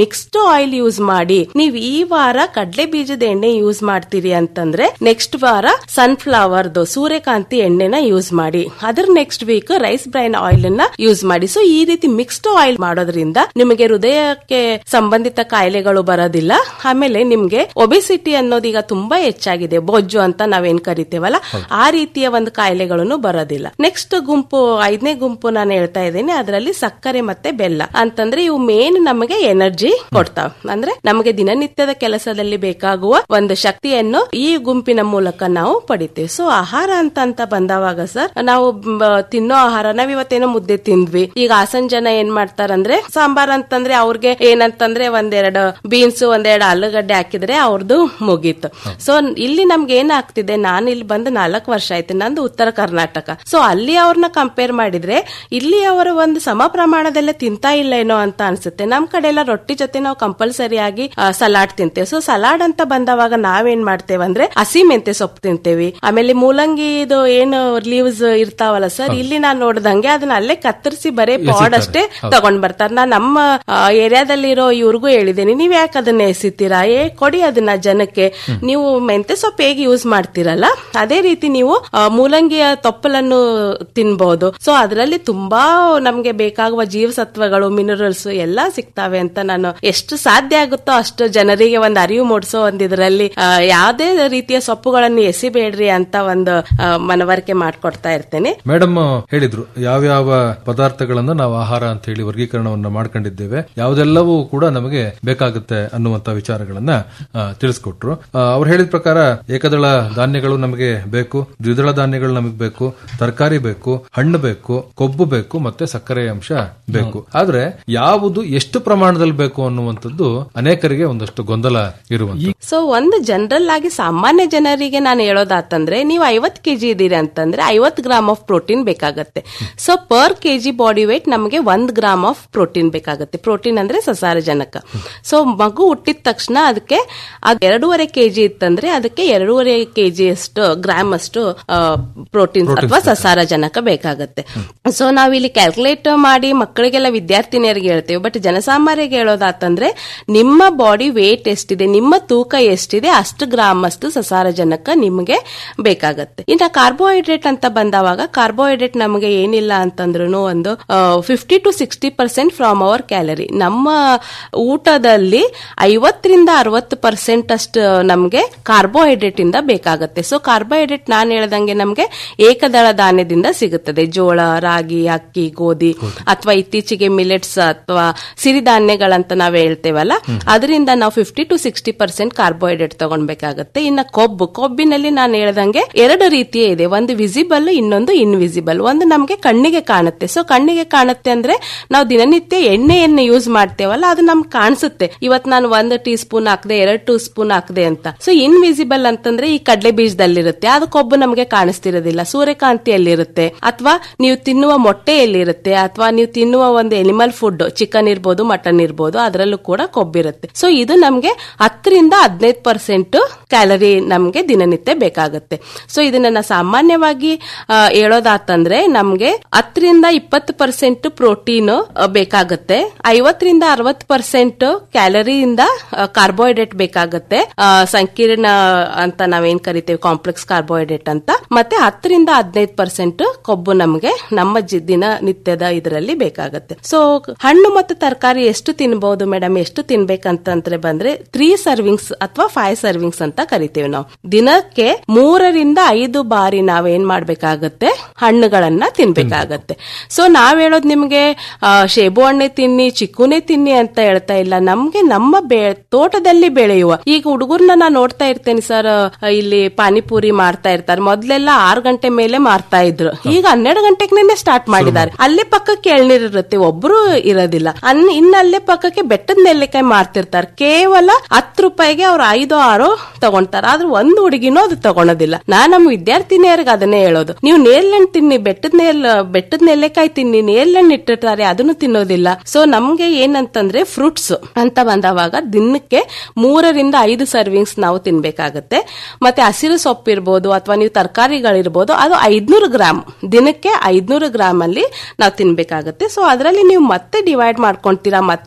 J: ಮಿಕ್ಸ್ಡ್ ಆಯಿಲ್ ಯೂಸ್ ಮಾಡಿ ನೀವು ಈ ವಾರ ಕಡಲೆ ಬೀಜದ ಎಣ್ಣೆ ಯೂಸ್ ಮಾಡ್ತೀರಿ ಅಂತಂದ್ರೆ ನೆಕ್ಸ್ಟ್ ವಾರ ಸನ್ಫ್ಲವರ್ದು ಸೂರ್ಯಕಾಂತಿ ಎಣ್ಣೆನ ಯೂಸ್ ಮಾಡಿ ಅದ್ರ next week rice bran oil ಅನ್ನ ಯೂಸ್ ಮಾಡಿ ಸೊ ಈ ರೀತಿ ಮಿಕ್ಸ್ಡ್ ಆಯಿಲ್ ಮಾಡೋದ್ರಿಂದ ನಿಮಗೆ ಹೃದಯಕ್ಕೆ ಸಂಬಂಧಿತ ಕಾಯಿಲೆಗಳು ಬರೋದಿಲ್ಲ ಆಮೇಲೆ ನಿಮ್ಗೆ ಒಬೆಸಿಟಿ ಅನ್ನೋದು ಈಗ ತುಂಬಾ ಹೆಚ್ಚಾಗಿದೆ ಬೊಜ್ಜು ಅಂತ ನಾವೇನ್ ಕರಿತೇವಲ್ಲ ಆ ರೀತಿಯ ಒಂದು ಕಾಯಿಲೆಗಳನ್ನು ಬರೋದಿಲ್ಲ ನೆಕ್ಸ್ಟ್ ಗುಂಪು ಐದನೇ ಗುಂಪು ನಾನು ಹೇಳ್ತಾ ಇದ್ದೀನಿ ಅದರಲ್ಲಿ ಸಕ್ಕರೆ ಮತ್ತೆ ಬೆಲ್ಲ ಅಂತಂದ್ರೆ ಇವು ಮೇನ್ ನಮಗೆ ಎನರ್ಜಿ ಕೊಡ್ತಾವ ಅಂದ್ರೆ ನಮಗೆ ದಿನನಿತ್ಯದ ಕೆಲಸದಲ್ಲಿ ಬೇಕಾಗುವ ಒಂದು ಶಕ್ತಿಯನ್ನು ಈ ಗುಂಪಿನ ಮೂಲಕ ನಾವು ಪಡಿತೇವೆ ಸೊ ಆಹಾರ ಅಂತ ಅಂತ ಬಂದವಾಗ ಸರ್ ನಾವು ಬ- ತಿನ್ನೋ ಆಹಾರ ನಾವ್ ಇವತ್ತೇನೋ ಮುದ್ದೆ ತಿಂದ್ವಿ ಈಗ ಹಾಸನ್ ಜನ ಏನ್ ಮಾಡ್ತಾರಂದ್ರೆ ಸಾಂಬಾರ್ ಅಂತಂದ್ರೆ ಅವ್ರಿಗೆ ಏನಂತಂದ್ರೆ ಒಂದೆರಡು ಬೀನ್ಸ್ ಒಂದೆರಡು ಆಲೂಗಡ್ಡೆ ಹಾಕಿದ್ರೆ ಅವ್ರದ್ದು ಮುಗೀತು ಸೊ ಇಲ್ಲಿ ನಮ್ಗೆ ಏನಾಗ್ತಿದೆ ನಾನು ಇಲ್ಲಿ ಬಂದು ನಾಲ್ಕು ವರ್ಷ ಆಯ್ತು ನಂದು ಉತ್ತರ ಕರ್ನಾಟಕ ಸೊ ಅಲ್ಲಿ ಅವ್ರನ್ನ ಕಂಪೇರ್ ಮಾಡಿದ್ರೆ ಇಲ್ಲಿ ಅವರು ಒಂದು ಸಮ ಪ್ರಮಾಣದಲ್ಲೇ ತಿಂತಾ ಇಲ್ಲ ಏನೋ ಅಂತ ಅನ್ಸುತ್ತೆ ನಮ್ ಕಡೆ ಎಲ್ಲ ರೊಟ್ಟಿ ಜೊತೆ ನಾವು ಕಂಪಲ್ಸರಿ ಆಗಿ ಸಲಾಡ್ ತಿಂತೇವೆ ಸೊ ಸಲಾಡ್ ಅಂತ ಬಂದವಾಗ ನಾವೇನ್ ಮಾಡ್ತೇವೆ ಅಂದ್ರೆ ಹಸಿ ಮೆಂತೆ ಸೊಪ್ಪು ತಿಂತೇವಿ ಆಮೇಲೆ ಮೂಲಂಗಿ ಇದು ಏನು ಲೀವ್ಸ್ ಇರ್ತಾವಲ್ಲ ಸರ್ ಇಲ್ಲಿ ನಾನ್ ನೋಡ್ದಂಗೆ ಅದನ್ನ ಅಲ್ಲೇ ಕತ್ತರಿಸಿ ಬರೇ ಪಾಡ್ ಅಷ್ಟೇ ತಗೊಂಡ್ ಬರ್ತಾರೆ ನಾ ನಮ್ಮ ಏರಿಯಾದಲ್ಲಿರೋ ಇವ್ರಿಗೂ ಹೇಳಿದ್ದೇನೆ ನೀವ್ ಯಾಕೆ ಅದನ್ನ ಎಸಿತೀರಾ ಏ ಕೊಡಿ ಅದನ್ನ ಜನಕ್ಕೆ ನೀವು ಮೆಂತೆ ಸೊಪ್ಪು ಹೇಗೆ ಯೂಸ್ ಮಾಡ್ತೀರಲ್ಲ ಅದೇ ರೀತಿ ನೀವು ಆ, ಮೂಲಂಗಿಯ ತೊಪ್ಪಲನ್ನು ತಿನ್ಬಹುದು ಸೊ ಅದರಲ್ಲಿ ತುಂಬಾ ನಮ್ಗೆ ಬೇಕಾಗುವ ಜೀವಸತ್ವಗಳು ಮಿನರಲ್ಸ್ ಎಲ್ಲಾ ಸಿಗ್ತಾವೆ ಅಂತ ನಾನು ಎಷ್ಟು ಸಾಧ್ಯ ಆಗುತ್ತೋ ಅಷ್ಟು ಜನರಿಗೆ ಒಂದು ಅರಿವು ಮೂಡಿಸೋ ಒಂದು ಇದರಲ್ಲಿ ಆ, ಯಾವ್ದೇ ರೀತಿಯ ಸೊಪ್ಪುಗಳನ್ನು ಎಸಿಬೇಡ್ರಿ ಅಂತ ಒಂದು ಆ, ಮನವರಿಕೆ ಮಾಡ್ಕೊಡ್ತಾ ಇರ್ತೇನೆ
I: ಮೇಡಮ್ ಹೇಳಿದ್ರು ಯಾವ್ಯಾವ ಪದಾರ್ಥಗಳನ್ನ ನಾವು ಆಹಾರ ಅಂತ ಹೇಳಿ ವರ್ಗೀಕರಣವನ್ನ ಮಾಡ್ಕೊಂಡಿದ್ದೇವೆ ಯಾವುದೆಲ್ಲವೂ ಕೂಡ ನಮಗೆ ಬೇಕಾಗುತ್ತೆ ಅನ್ನುವಂತ ವಿಚಾರಗಳನ್ನ ಆ, ತಿಳಿಸ್ಕೊಟ್ರು ಆ, ಅವ್ರು ಹೇಳಿದ ಪ್ರಕಾರ ಏಕದಳ ಧಾನ್ಯಗಳು ನಮಗೆ ಬೇಕು ದ್ವಿದಳ ಧಾನ್ಯಗಳು ನಮಗೆ ಬೇಕು ತರಕಾರಿ ಬೇಕು ಹಣ್ಣು ಬೇಕು ಕೊಬ್ಬು ಬೇಕು ಮತ್ತೆ ಸಕ್ಕರೆ ಅಂಶ ಬೇಕು ಆದ್ರೆ ಯಾವುದು ಎಷ್ಟು ಪ್ರಮಾಣದಲ್ಲಿ ಬೇಕು ಅನ್ನುವಂಥದ್ದು ಅನೇಕರಿಗೆ ಒಂದಷ್ಟು ಗೊಂದಲ ಇರುವಂತ
J: ಸೊ ಒಂದು ಜನರಲ್ ಆಗಿ ಸಾಮಾನ್ಯ ಜನರಿಗೆ ನಾನು ಹೇಳೋದಾತಂದ್ರೆ ನೀವು ಐವತ್ ಕೆಜಿ ಇದೀರಿ ಅಂತಂದ್ರೆ ಐವತ್ ಗ್ರಾಮ್ ಆಫ್ ಪ್ರೋಟೀನ್ ಬೇಕಾಗತ್ತೆ so per KG body weight ನಮಗೆ ಒಂದ್ ಗ್ರಾಮ್ ಆಫ್ ಪ್ರೋಟೀನ್ ಬೇಕಾಗತ್ತೆ ಪ್ರೋಟೀನ್ ಅಂದ್ರೆ ಸಸಾರಜನಕ ಸೊ ಮಗು ಹುಟ್ಟಿದ ತಕ್ಷಣ ಅದಕ್ಕೆ ಅದ್ ಎರಡೂವರೆ ಕೆಜಿ ಇತ್ತಂದ್ರೆ ಅದಕ್ಕೆ ಎರಡೂವರೆ ಕೆಜಿ ಅಷ್ಟು ಗ್ರಾಮ್ ಅಷ್ಟು ಪ್ರೋಟೀನ್ ಅಥವಾ ಸಸಾರಜನಕ ಬೇಕಾಗತ್ತೆ ಸೊ ನಾವಿಲ್ಲಿ ಕ್ಯಾಲ್ಕುಲೇಟ್ ಮಾಡಿ ಮಕ್ಕಳಿಗೆಲ್ಲ ವಿದ್ಯಾರ್ಥಿನಿಯರಿಗೆ ಹೇಳ್ತೇವೆ ಬಟ್ ಜನಸಾಮಾನ್ಯರಿಗೆ ಹೇಳೋದಾತಂದ್ರೆ ನಿಮ್ಮ ಬಾಡಿ ವೇಟ್ ಎಷ್ಟಿದೆ ನಿಮ್ಮ ತೂಕ ಎಷ್ಟಿದೆ ಅಷ್ಟು ಗ್ರಾಮ್ ಅಷ್ಟು ಸಸಾರಜನಕ ನಿಮಗೆ ಬೇಕಾಗತ್ತೆ ಇನ್ನು ಕಾರ್ಬೋಹೈಡ್ರೇಟ್ ಅಂತ ಬಂದವಾಗ ಕಾರ್ಬೋಹೈಡ್ರೇಟ್ ನಮಗೆ ಏನಿಲ್ಲ ಅಂತಂದ್ರೂ ಒಂದು fifty to sixty percent from our calorie ನಮ್ಮ ಊಟದಲ್ಲಿ ಐವತ್ತರಿಂದ ಅರವತ್ತು ಪರ್ಸೆಂಟ್ ಅಷ್ಟು ನಮಗೆ ಕಾರ್ಬೋಹೈಡ್ರೇಟ್ ಇಂದ ಬೇಕಾಗತ್ತೆ ಸೊ ಕಾರ್ಬೋಹೈಡ್ರೇಟ್ ನಾನು ಹೇಳ್ದಂಗೆ ನಮಗೆ ಏಕದಳ ಧಾನ್ಯದಿಂದ ಸಿಗುತ್ತದೆ ಜೋಳ ರಾಗಿ ಅಕ್ಕಿ ಗೋಧಿ ಅಥವಾ ಇತ್ತೀಚೆಗೆ ಮಿಲೆಟ್ಸ್ ಅಥವಾ ಸಿರಿಧಾನ್ಯಗಳಂತ ನಾವು ಹೇಳ್ತೇವಲ್ಲ ಅದರಿಂದ ನಾವು fifty to sixty percent carbohydrate ತಗೊಳ್ಬೇಕಾಗತ್ತೆ ಇನ್ನ ಕೊಬ್ಬು ಕೊಬ್ಬಿನಲ್ಲಿ ನಾನು ಹೇಳ್ದಂಗೆ ಎರಡು ರೀತಿಯ ಇದೆ ಒಂದು ವಿಸಿಬಲ್ ಇನ್ನೊಂದು ಇನ್ವಿಸಿಬಲ್ ಒಂದು ನಮಗೆ ಕಣ್ಣಿಗೆ ಕಾಣುತ್ತೆ ಸೊ ಕಣ್ಣಿಗೆ ಕಾಣುತ್ತೆ ಅಂದ್ರೆ ನಾವು ದಿನನಿತ್ಯ ಎಣ್ಣೆಯನ್ನು ಯೂಸ್ ಮಾಡ್ತೇವಲ್ಲ ಅದು ನಮ್ಗೆ ಕಾಣಿಸುತ್ತೆ ಇವತ್ ನಾನು ಒಂದು ಟೀ ಸ್ಪೂನ್ ಹಾಕದೆ ಎರಡು ಟೂ ಸ್ಪೂನ್ ಹಾಕದೆ ಅಂತ ಸೊ ಇನ್ವಿಸಿಬಲ್ ಅಂತಂದ್ರೆ ಈ ಕಡಲೆ ಬೀಜದಲ್ಲಿರುತ್ತೆ ಅದು ಕೊಬ್ಬು ನಮಗೆ ಕಾಣಿಸ್ತಿರೋದಿಲ್ಲ ಸೂರ್ಯಕಾಂತಿಯಲ್ಲಿರುತ್ತೆ ಅಥವಾ ನೀವು ತಿನ್ನುವ ಮೊಟ್ಟೆಯಲ್ಲಿರುತ್ತೆ ಅಥವಾ ನೀವು ತಿನ್ನುವ ಒಂದು ಎನಿಮಲ್ ಫುಡ್ ಚಿಕನ್ ಇರ್ಬೋದು ಮಟನ್ ಇರ್ಬೋದು ಅದರಲ್ಲೂ ಕೂಡ ಕೊಬ್ಬಿರುತ್ತೆ ಸೊ ಇದು ನಮಗೆ ಹತ್ತರಿಂದ ಹದಿನೈದು ಪರ್ಸೆಂಟ್ ಕ್ಯಾಲರಿ ನಮಗೆ ದಿನನಿತ್ಯ ಬೇಕಾಗುತ್ತೆ ಸೊ ಇದನ್ನ ನಾ ಸಾಮಾನ್ಯವಾಗಿ ಆ, ಹೇಳೋದಾತಂದ್ರೆ ನಮ್ಗೆ ಹತ್ತರಿಂದ ಇಪ್ಪತ್ತು ಪರ್ಸೆಂಟ್ ಪ್ರೋಟೀನ್ ಬೇಕಾಗುತ್ತೆ ಐವತ್ತರಿಂದ ಅರವತ್ತು ಪರ್ಸೆಂಟ್ ಕ್ಯಾಲರಿಯಿಂದ ಕಾರ್ಬೋಹೈಡ್ರೇಟ್ ಬೇಕಾಗುತ್ತೆ ಆ, ಸಂಕೀರ್ಣ ಅಂತ ನಾವೇನ್ ಕರಿತೇವೆ ಕಾಂಪ್ಲೆಕ್ಸ್ ಕಾರ್ಬೋಹೈಡ್ರೇಟ್ ಅಂತ ಮತ್ತೆ ಹತ್ತರಿಂದ ಹದಿನೈದು ಪರ್ಸೆಂಟ್ ಕೊಬ್ಬು ನಮಗೆ ನಮ್ಮ ಜಿ- ದಿನನಿತ್ಯದ ಇದರಲ್ಲಿ ಬೇಕಾಗುತ್ತೆ ಸೊ ಹಣ್ಣು ಮತ್ತು ತರಕಾರಿ ಎಷ್ಟು ತಿನ್ಬಹುದು ಮೇಡಮ್ ಎಷ್ಟು ತಿನ್ಬೇಕಂತಂದ್ರೆ ಬಂದ್ರೆ ತ್ರೀ ಸರ್ವಿಂಗ್ಸ್ ಅಥವಾ ಫೈವ್ ಸರ್ವಿಂಗ್ಸ್ ಅಂತ ಕರಿತೇವೆ ನಾವು ದಿನಕ್ಕೆ ಮೂರರಿಂದ ಐದು ಬಾರಿ ನಾವೇನ್ ಮಾಡ್ಬೇಕಾಗತ್ತೆ ಹಣ್ಣುಗಳನ್ನ ತಿನ್ಬೇಕಾಗತ್ತೆ ಸೊ ನಾವ್ ಹೇಳೋದು ನಿಮ್ಗೆ ಆ, ಶೇಬು ಹಣ್ಣೆ ತಿನ್ನಿ ಚಿಕ್ಕುನೇ ತಿನ್ನಿ ಅಂತ ಹೇಳ್ತಾ ಇಲ್ಲ ನಮ್ಗೆ ನಮ್ಮ ಬೆ ತೋಟದಲ್ಲಿ ಬೆಳೆಯುವ ಈಗ ಹುಡುಗರ್ನ ನಾ ನೋಡ್ತಾ ಇರ್ತೇನೆ ಸರ್ ಇಲ್ಲಿ ಪಾನಿಪುರಿ ಮಾಡ್ತಾ ಇರ್ತಾರೆ ಮೊದ್ಲೆಲ್ಲ ಆರು ಗಂಟೆ ಮೇಲೆ ಮಾರ್ತಾ ಇದ್ರು ಈಗ ಹನ್ನೆರಡು ಗಂಟೆಗೆ ಸ್ಟಾರ್ಟ್ ಮಾಡಿದ್ದಾರೆ ಅಲ್ಲೇ ಪಕ್ಕಕ್ಕೆ ಎಳ್ನೀರ್ ಇರುತ್ತೆ ಒಬ್ರು ಇರೋದಿಲ್ಲ ಅನ್ ಇನ್ನಲ್ಲೇ ಪಕ್ಕಕ್ಕೆ ಬೆಟ್ಟದ ನೆಲ್ಲಿಕಾಯಿ ಮಾರ್ತಿರ್ತಾರೆ ಕೇವಲ ಹತ್ತು ರೂಪಾಯಿಗೆ ಅವ್ರು ಐದು ಆರು ತಗೊಂತಾರೆ ಆದ್ರೆ ಒಂದು ಹುಡುಗಿನೂ ಅದು ತಗೊಳೋದಿಲ್ಲ ನಾ ನಮ್ಮ ವಿದ್ಯಾರ್ಥಿನಿಯರಿಗೆ ಅದನ್ನೇ ಹೇಳೋದು ನೀವು ನೇರ್ಲೆಣ್ಣು ತಿನ್ನಿ ಬೆಟ್ಟದ ನೇಲ್ ಬೆಟ್ಟದ ನೆಲ್ಲೆಕಾಯಿ ತಿನ್ನಿ ನೇರ್ಲೆಣ್ಣು ಇಟ್ಟಿರ್ತಾರೆ ಅದನ್ನು ತಿನ್ನೋದಿಲ್ಲ ಸೊ ನಮ್ಗೆ ಏನಂತಂದ್ರೆ ಫ್ರೂಟ್ಸ್ ಅಂತ ಬಂದವಾಗ ದಿನಕ್ಕೆ ಮೂರರಿಂದ ಐದು ಸರ್ವಿಂಗ್ಸ್ ನಾವು ತಿನ್ಬೇಕಾಗತ್ತೆ ಮತ್ತೆ ಹಸಿರು ಸೊಪ್ಪು ಇರ್ಬೋದು ಅಥವಾ ನೀವು ತರಕಾರಿಗಳಿರ್ಬೋದು ಅದು ಐದ್ನೂರು ಗ್ರಾಮ್ ದಿನಕ್ಕೆ ಐದ್ನೂರು ಗ್ರಾಮ್ ಅಲ್ಲಿ ನಾವು ತಿನ್ಬೇಕಾಗತ್ತೆ ಸೊ ಅದರಲ್ಲಿ ನೀವು ಮತ್ತೆ ಡಿವೈಡ್ ಮಾಡ್ಕೊಂತೀರಾ ಮತ್ತೆ ವಿಂಗಡಿಸ್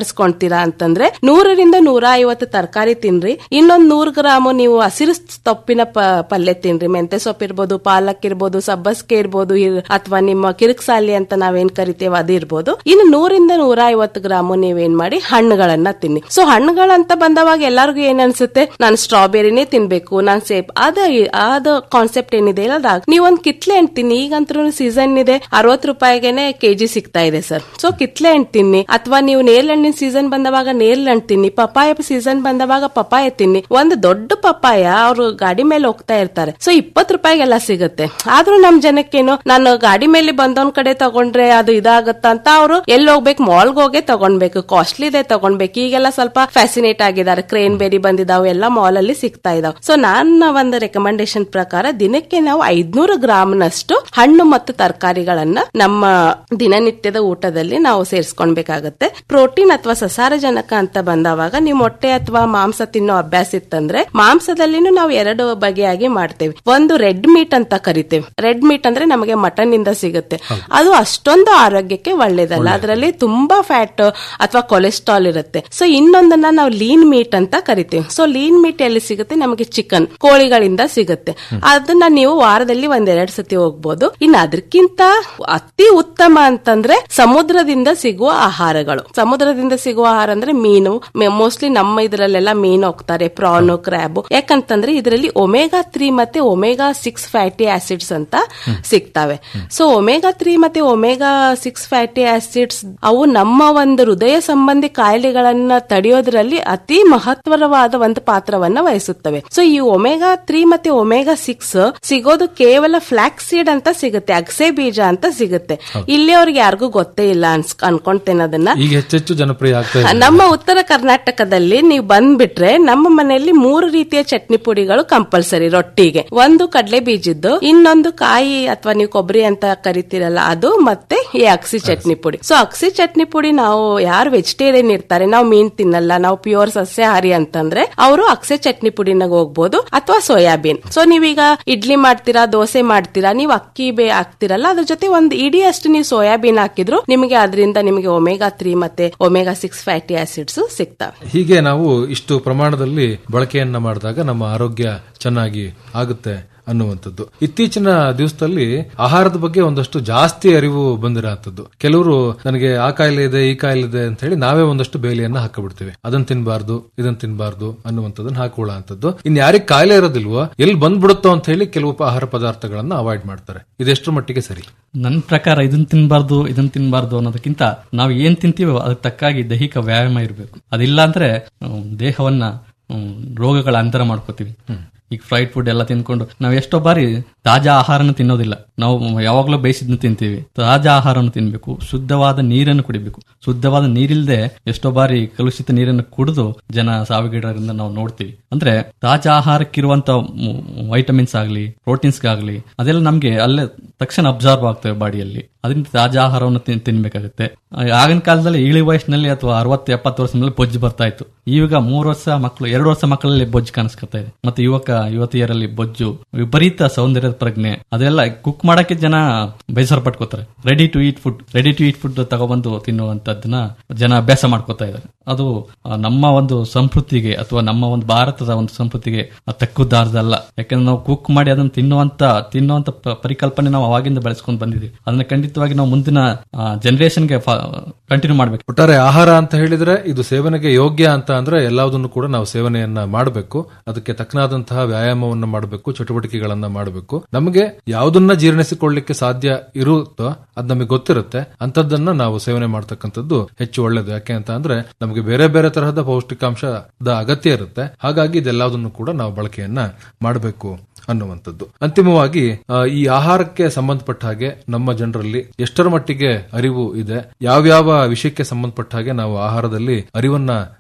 J: ಬಳಸ್ಕೊಂತೀರಾ ಅಂತಂದ್ರೆ ನೂರರಿಂದ ನೂರ ಐವತ್ತು ತರಕಾರಿ ತಿನ್ರಿ ಇನ್ನೊಂದ್ ನೂರ್ ಗ್ರಾಮ್ ನೀವು ಹಸಿರು ಸೊಪ್ಪಿನ ಪ- ಪಲ್ಯ ತಿನ್ರಿ ಮೆಂತೆ ಸೊಪ್ಪು ಇರ್ಬೋದು ಪಾಲಕ್ ಇರ್ಬೋದು ಸಬ್ಬಸ್ಗೆ ಇರ್ಬೋದು ಅಥವಾ ನಿಮ್ಮ ಕಿರಿಕ್ಸಾಲಿ ಅಂತ ನಾವೇನ್ ಕರಿತೇವೆ ಅದು ಇರ್ಬೋದು ಇನ್ನು ನೂರಿಂದ ನೂರ ಐವತ್ತು ಗ್ರಾಮ್ ನೀವೇನ್ ಮಾಡಿ ಹಣ್ಣುಗಳನ್ನ ತಿನ್ನಿ ಸೊ ಹಣ್ಣುಗಳಂತ ಬಂದವಾಗ ಎಲ್ಲರಿಗೂ ಏನ್ ಅನ್ಸುತ್ತೆ ನಾನು ಸ್ಟ್ರಾಬೆರಿನೇ ತಿನ್ಬೇಕು ನಾನ್ ಸೇಬ್ ಅದ ಅದ ಕಾನ್ಸೆಪ್ಟ್ ಏನಿದೆ ಇಲ್ಲ ಅದಾಗ ನೀವೊಂದ್ ಕಿತ್ಲೆ ಹಣ್ಣು ತಿನ್ನಿ ಈಗಂತೂ ಸೀಸನ್ ಇದೆ ಅರವತ್ತು ರೂಪಾಯಿಗೆನೆ ಕೆಜಿ ಸಿಗ್ತಾ ಇದೆ ಸರ್ ಸೊ ಕಿತ್ಲೆ ಹಣ್ಣು ತಿನ್ನಿ ಅಥವಾ ನೀವು ನೇರಳೆಹಣ್ಣಿನ ಸೀಸನ್ ಬಂದವಾಗ ನೇರಳೆಹಣ್ಣು ತಿನ್ನಿ ಪಪಾಯ ಸೀಸನ್ ಬಂದವಾಗ ಪಪಾಯ ತಿನ್ನಿ ಒಂದು ದೊಡ್ಡ ಪಪಾಯ ಅವರು ಗಾಡಿ ಮೇಲೆ ಹೋಗ್ತಾ ಇರ್ತಾರೆ ಸೊ ಇಪ್ಪತ್ತು ರೂಪಾಯಿಗೆಲ್ಲ ಸಿಗುತ್ತೆ ಆದ್ರೂ ನಮ್ ಜನಕ್ಕೇನು ನಾನು ಗಾಡಿ ಮೇಲೆ ಬಂದವನ್ ಕಡೆ ತಗೊಂಡ್ರೆ ಅದು ಇದಾಗತ್ತ ಅಂತ ಅವರು ಎಲ್ಲಿ ಹೋಗ್ಬೇಕು ಮಾಲ್ಗೆ ಹೋಗೇ ತಗೊಂಡ್ಬೇಕು ಕಾಸ್ಟ್ಲಿ ಇದೆ ತಗೊಂಡ್ಬೇಕು ಈಗೆಲ್ಲ ಸ್ವಲ್ಪ ಫ್ಯಾಸಿನೇಟ್ ಆಗಿದ್ದಾರೆ ಕ್ರೇನ್ ಬೇರಿ ಬಂದಿದಾವೆ ಎಲ್ಲ ಮಾಲ್ ಅಲ್ಲಿ ಸಿಗ್ತಾ ಇದಾವೆ ಸೊ ನನ್ನ ಒಂದು ರೆಕಮೆಂಡೇಶನ್ ಪ್ರಕಾರ ದಿನಕ್ಕೆ ನಾವು ಐದ್ನೂರು ಗ್ರಾಮ್ನಷ್ಟು ಹಣ್ಣು ಮತ್ತು ತರಕಾರಿಗಳನ್ನ ನಮ್ಮ ದಿನನಿತ್ಯದ ಊಟದಲ್ಲಿ ನಾವು ಸೇರಿಸ್ಕೊಳ್ಬೇಕಾಗತ್ತೆ ಪ್ರೋಟೀನ್ ಅಥವಾ ಸಸಾರಜನಕ ಅಂತ ಬಂದವಾಗ ನೀವು ಮೊಟ್ಟೆ ಅಥವಾ ಮಾಂಸ ತಿನ್ನೋ ಅಭ್ಯಾಸ ಇತ್ತಂದ್ರೆ ಮಾಂಸದಲ್ಲಿನೂ ನಾವು ಎರಡು ಬಗೆಯಾಗಿ ಮಾಡ್ತೇವೆ ಒಂದು ರೆಡ್ ಮೀಟ್ ಅಂತ ಕರಿತೇವೆ ರೆಡ್ ಮೀಟ್ ಅಂದ್ರೆ ನಮಗೆ ಮಟನ್ ಇಂದ ಸಿಗುತ್ತೆ ಅದು ಅಷ್ಟೊಂದು ಆರೋಗ್ಯಕ್ಕೆ ಒಳ್ಳೇದಲ್ಲ ಅದರಲ್ಲಿ ತುಂಬಾ ಫ್ಯಾಟ್ ಅಥವಾ ಕೊಲೆಸ್ಟ್ರಾಲ್ ಇರುತ್ತೆ ಸೊ ಇನ್ನೊಂದನ್ನ ನಾವು ಲೀನ್ ಮೀಟ್ ಅಂತ ಕರಿತೇವೆ ಸೊ ಲೀನ್ ಮೀಟ್ ಎಲ್ಲಿ ಸಿಗುತ್ತೆ ನಮಗೆ ಚಿಕನ್ ಕೋಳಿಗಳಿಂದ ಸಿಗುತ್ತೆ ಅದನ್ನ ನೀವು ವಾರದಲ್ಲಿ ಒಂದೆರಡು ಸತಿ ಹೋಗ್ಬೋದು ಇನ್ನು ಅದಕ್ಕಿಂತ ಅತಿ ಉತ್ತಮ ಅಂತಂದ್ರೆ ಸಮುದ್ರದಿಂದ ಸಿಗುವ ಆಹಾರಗಳು ಸಮುದ್ರದಿಂದ ಸಿಗುವ ಆಹಾರ ಅಂದ್ರೆ ಮೀನು ಮೋಸ್ಟ್ಲಿ ನಮ್ಮ ಇದರಲ್ಲೆಲ್ಲ ಮೀನು ಹೋಗ್ತಾರೆ ಪ್ರಾನು ಕ್ರ್ಯಾಬ್ ಯಾಕಂತಂದ್ರೆ ಇದರಲ್ಲಿ ಒಮೆಗಾ ತ್ರೀ ಮತ್ತೆ ಒಮೆಗಾ ಸಿಕ್ಸ್ ಫ್ಯಾಟಿ ಆಸಿಡ್ಸ್ ಅಂತ ಸಿಗ್ತವೆ ಸೊ ಒಮೆಗಾ ತ್ರೀ ಮತ್ತೆ ಒಮೆಗಾ ಸಿಕ್ಸ್ ಫ್ಯಾಟಿ ಆಸಿಡ್ಸ್ ಅವು ನಮ್ಮ ಒಂದು ಹೃದಯ ಸಂಬಂಧಿ ಕಾಯಿಲೆಗಳನ್ನ ತಡೆಯೋದ್ರಲ್ಲಿ ಅತಿ ಮಹತ್ವರವಾದ ಒಂದು ಪಾತ್ರವನ್ನ ವಹಿಸುತ್ತವೆ ಸೊ ಈ ಒಮೆಗಾ ತ್ರೀ ಮತ್ತೆ ಒಮೆಗಾ ಸಿಕ್ಸ್ ಸಿಗೋದು ಕೇವಲ ಫ್ಲಾಕ್ ಸೀಡ್ ಅಂತ ಸಿಗುತ್ತೆ ಅಗಸೆ ಬೀಜ ಅಂತ ಸಿಗುತ್ತೆ ಇಲ್ಲಿ ಅವ್ರಿಗೆ ಯಾರಿಗೂ ಗೊತ್ತೇ ಇಲ್ಲ ಅನ್ಸ್ ಅನ್ಕೊಂತೇನೆ ಅದನ್ನ
I: ಈಗ ಹೆಚ್ಚೆಚ್ಚು ಜನಪ್ರಿಯ ಆಗ್ತಾ ಇದೆ
J: ನಮ್ಮ ಉತ್ತರ ಕರ್ನಾಟಕದಲ್ಲಿ ನೀವು ಬಂದ್ಬಿಟ್ರೆ ನಮ್ಮ ಮನೆಯಲ್ಲಿ ಮೂರು ರೀತಿಯ ಚಟ್ನಿ ಪುಡಿಗಳು ಕಂಪಲ್ಸರಿ ರೊಟ್ಟಿಗೆ ಒಂದು ಕಡಲೆ ಬೀಜದ್ದು ಇನ್ನೊಂದು ಕಾಯಿ ಅಥವಾ ನೀವು ಕೊಬ್ಬರಿ ಅಂತ ಕರಿತೀರಲ್ಲ ಅದು ಮತ್ತೆ ಈ ಅಕ್ಸಿ ಚಟ್ನಿ ಪುಡಿ ಸೊ ಅಕ್ಸಿ ಚಟ್ನಿ ಪುಡಿ ನಾವು ಯಾರು ವೆಜಿಟೇರಿಯನ್ ಇರ್ತಾರೆ ನಾವು ಮೀನ್ ತಿನ್ನಲ್ಲ ನಾವು ಪ್ಯೂರ್ ಸಸ್ಯಾಹಾರಿ ಅಂತಂದ್ರೆ ಅವರು ಅಕ್ಸೆ ಚಟ್ನಿ ಪುಡಿನಾಗ ಹೋಗ್ಬೋದು ಅಥವಾ ಸೋಯಾಬೀನ್ ಸೊ ನೀವೀಗ ಇಡ್ಲಿ ಮಾಡ್ತೀರಾ ದೋಸೆ ಮಾಡ್ತೀರಾ ನೀವು ಅಕ್ಕಿ ಬೇ ಹಾಕ್ತಿರಲ್ಲ ಅದ್ರ ಜೊತೆ ಒಂದು ಇಡೀ ಅಷ್ಟು ನೀವು ಸೋಯಾಬೀನ್ ಹಾಕಿದ್ರು ನಿಮಗೆ ಅದರಿಂದ ನಿಮಗೆ ಒಮೆಗಾ ತ್ರೀ ಮತ್ತೆ ಒಮೆಗಾ ಸಿಕ್ಸ್ ಫ್ಯಾಟಿ ಆಸಿಡ್ಸ್ ಸಿಗ್ತವೆ
I: ಹೀಗೆ ನಾವು ಇಷ್ಟು ಪ್ರಮಾಣದಲ್ಲಿ ಬಳಕೆಯನ್ನ ಮಾಡಿದಾಗ ನಮ್ಮ ಆರೋಗ್ಯ ಚೆನ್ನಾಗಿ ಆಗುತ್ತೆ ಅನ್ನುವಂಥದ್ದು ಇತ್ತೀಚಿನ ದಿವಸದಲ್ಲಿ ಆಹಾರದ ಬಗ್ಗೆ ಒಂದಷ್ಟು ಜಾಸ್ತಿ ಅರಿವು ಬಂದಿರೋಂಥದ್ದು ಕೆಲವರು ನನಗೆ ಆ ಕಾಯಿಲೆ ಇದೆ ಈ ಕಾಯಿಲೆ ಇದೆ ಅಂತ ಹೇಳಿ ನಾವೇ ಒಂದಷ್ಟು ಬೇಲಿಯನ್ನ ಹಾಕಬಿಡ್ತೀವಿ ಅದನ್ನ ತಿನ್ಬಾರ್ದು ಇದನ್ನ ತಿನ್ಬಾರ್ದು ಅನ್ನುವಂಥದ್ದನ್ನ ಹಾಕೊಳ್ಳೋ ಅಂತದ್ದು ಇನ್ ಯಾರಿಗೆ ಕಾಯಿಲೆ ಇರೋದಿಲ್ವೋ ಎಲ್ಲಿ ಬಂದ್ಬಿಡುತ್ತೋ ಅಂತ ಹೇಳಿ ಕೆಲವು ಆಹಾರ ಪದಾರ್ಥಗಳನ್ನ ಅವಾಯ್ಡ್ ಮಾಡ್ತಾರೆ ಇದೆಷ್ಟರ ಮಟ್ಟಿಗೆ ಸರಿ
K: ನನ್ನ ಪ್ರಕಾರ ಇದನ್ನ ತಿನ್ಬಾರ್ದು ಇದನ್ನ ತಿನ್ಬಾರ್ದು ಅನ್ನೋದಕ್ಕಿಂತ ನಾವು ಏನ್ ತಿಂತೀವೋ ಅದಕ್ಕೆ ತಕ್ಕಾಗಿ ದೈಹಿಕ ವ್ಯಾಯಾಮ ಇರಬೇಕು ಅದಿಲ್ಲ ಅಂದ್ರೆ ಹ್ಮ್, ದೇಹವನ್ನ ಹ್ಮ್, ರೋಗಗಳ ಅಂತರ ಮಾಡ್ಕೋತೀವಿ ಈಗ ಫ್ರೈಡ್ ಫುಡ್ ಎಲ್ಲ ತಿನ್ಕೊಂಡು ನಾವು ಎಷ್ಟೋ ಬಾರಿ ತಾಜಾ ಆಹಾರನ ತಿನ್ನೋದಿಲ್ಲ ನಾವು ಯಾವಾಗಲೂ ಬೇಯಿಸಿದ್ನ ತಿಂತೀವಿ ತಾಜಾ ಆಹಾರವನ್ನು ತಿನ್ಬೇಕು ಶುದ್ಧವಾದ ನೀರನ್ನು ಕುಡಿಬೇಕು ಶುದ್ಧವಾದ ನೀರಿಲ್ಲದೆ ಎಷ್ಟೋ ಬಾರಿ ಕಲುಷಿತ ನೀರನ್ನು ಕುಡಿದು ಜನ ಸಾವಿಗೀಡೋದ್ರಿಂದ ನಾವು ನೋಡ್ತೀವಿ ಅಂದ್ರೆ ತಾಜಾ ಆಹಾರಕ್ಕಿರುವಂತ ವೈಟಮಿನ್ಸ್ ಆಗಲಿ ಪ್ರೋಟೀನ್ಸ್ ಆಗಲಿ ಅದೆಲ್ಲ ನಮ್ಗೆ ಅಲ್ಲೇ ತಕ್ಷಣ ಅಬ್ಸರ್ವ್ ಆಗ್ತವೆ ಬಾಡಿಯಲ್ಲಿ ಅದರಿಂದ ತಾಜಾ ಆಹಾರವನ್ನು ತಿನ್- ತಿನ್ಬೇಕಾಗುತ್ತೆ ಆ, ಆಗಿನ ಕಾಲದಲ್ಲಿ ಇಳಿ ವಯಸ್ಸಿನಲ್ಲಿ ಅಥವಾ ಅರವತ್ತು ಎಪ್ಪತ್ತು ವರ್ಷದಲ್ಲಿ ಬೊಜ್ಜು ಬರ್ತಾ ಇತ್ತು ಈಗ ಮೂರು ವರ್ಷ ಮಕ್ಕಳು ಎರಡು ವರ್ಷ ಮಕ್ಕಳಲ್ಲಿ ಬೊಜ್ಜು ಕಾಣಿಸ್ಕೊತಾ ಇದೆ ಮತ್ತೆ ಯುವಕ ಯುವತಿಯರಲ್ಲಿ ಬೊಜ್ಜು ವಿಪರೀತ ಸೌಂದರ್ಯದ ಪ್ರಜ್ಞೆ ಅದೆಲ್ಲ ಕುಕ್ ಮಾಡಕ್ಕೆ ಜನ ಬೇಸರ ಪಟ್ಕೋತಾರೆ ready to eat food ready to eat food ತಗೊಬಂದು ತಿನ್ನುವಂತದ್ದನ್ನ ಜನ ಅಭ್ಯಾಸ ಮಾಡ್ಕೋತಾ ಇದ್ದಾರೆ ಅದು ಆ, ನಮ್ಮ ಒಂದು ಸಂಸ್ಕೃತಿಗೆ ಅಥವಾ ನಮ್ಮ ಒಂದು ಭಾರತದ ಒಂದು ಸಂಸ್ಕೃತಿಗೆ ತಕ್ಕುದಾರದಲ್ಲ ಯಾಕಂದ್ರೆ ನಾವು ಕುಕ್ ಮಾಡಿ ಅದನ್ನ ತಿನ್ನುವಂತ ತಿನ್ನುವಂತ ಪ- ಪರಿಕಲ್ಪನೆ ನಾವು ಅವಾಗಿಂದ ಬೆಳೆಸ್ಕೊಂಡು ಬಂದಿದ್ದೀವಿ ಅದನ್ನ ಖಂಡಿತವಾಗಿ ನಾವು ಮುಂದಿನ ಜನರೇಷನ್ಗೆ ಕಂಟಿನ್ಯೂ ಮಾಡ್ಬೇಕು
I: ಒಟ್ಟಾರೆ ಆಹಾರ ಅಂತ ಹೇಳಿದ್ರೆ ಇದು ಸೇವನೆಗೆ ಯೋಗ್ಯ ಅಂತ ಅಂದ್ರೆ ಎಲ್ಲದನ್ನು ಕೂಡ ನಾವು ಸೇವನೆಯನ್ನ ಮಾಡಬೇಕು ಅದಕ್ಕೆ ತಕ್ಕನಾದಂತಹ ವ್ಯಾಯಾಮವನ್ನ ಮಾಡಬೇಕು ಚಟುವಟಿಕೆಗಳನ್ನ ಮಾಡಬೇಕು ನಮಗೆ ಯಾವುದನ್ನ ಜೀರ್ಣಿಸಿಕೊಳ್ಳಿಕ್ಕೆ ಸಾಧ್ಯ ಇರುತ್ತೋ ಅದು ನಮಗೆ ಗೊತ್ತಿರುತ್ತೆ ಅಂತದ್ದನ್ನ ನಾವು ಸೇವನೆ ಮಾಡ್ತಕ್ಕಂಥದ್ದು ಹೆಚ್ಚು ಒಳ್ಳೇದು ಯಾಕೆ ಅಂತ ಅಂದ್ರೆ ನಮಗೆ ಬೇರೆ ಬೇರೆ ತರಹದ ಪೌಷ್ಟಿಕಾಂಶದ ಅಗತ್ಯ ಇರುತ್ತೆ ಹಾಗಾಗಿ ಇದೆಲ್ಲದನ್ನು ಕೂಡ ನಾವು ಬಳಕೆಯನ್ನ ಮಾಡಬೇಕು ಅನ್ನುವಂಥದ್ದು ಅಂತಿಮವಾಗಿ ಆ, ಈ ಆಹಾರಕ್ಕೆ ಸಂಬಂಧಪಟ್ಟ ಹಾಗೆ ನಮ್ಮ ಜನರಲ್ಲಿ ಎಷ್ಟರ ಮಟ್ಟಿಗೆ ಅರಿವು ಇದೆ ಯಾವ್ಯಾವ ವಿಷಯಕ್ಕೆ ಸಂಬಂಧಪಟ್ಟ ಹಾಗೆ ನಾವು ಆಹಾರದಲ್ಲಿ ಅರಿವನ್ನ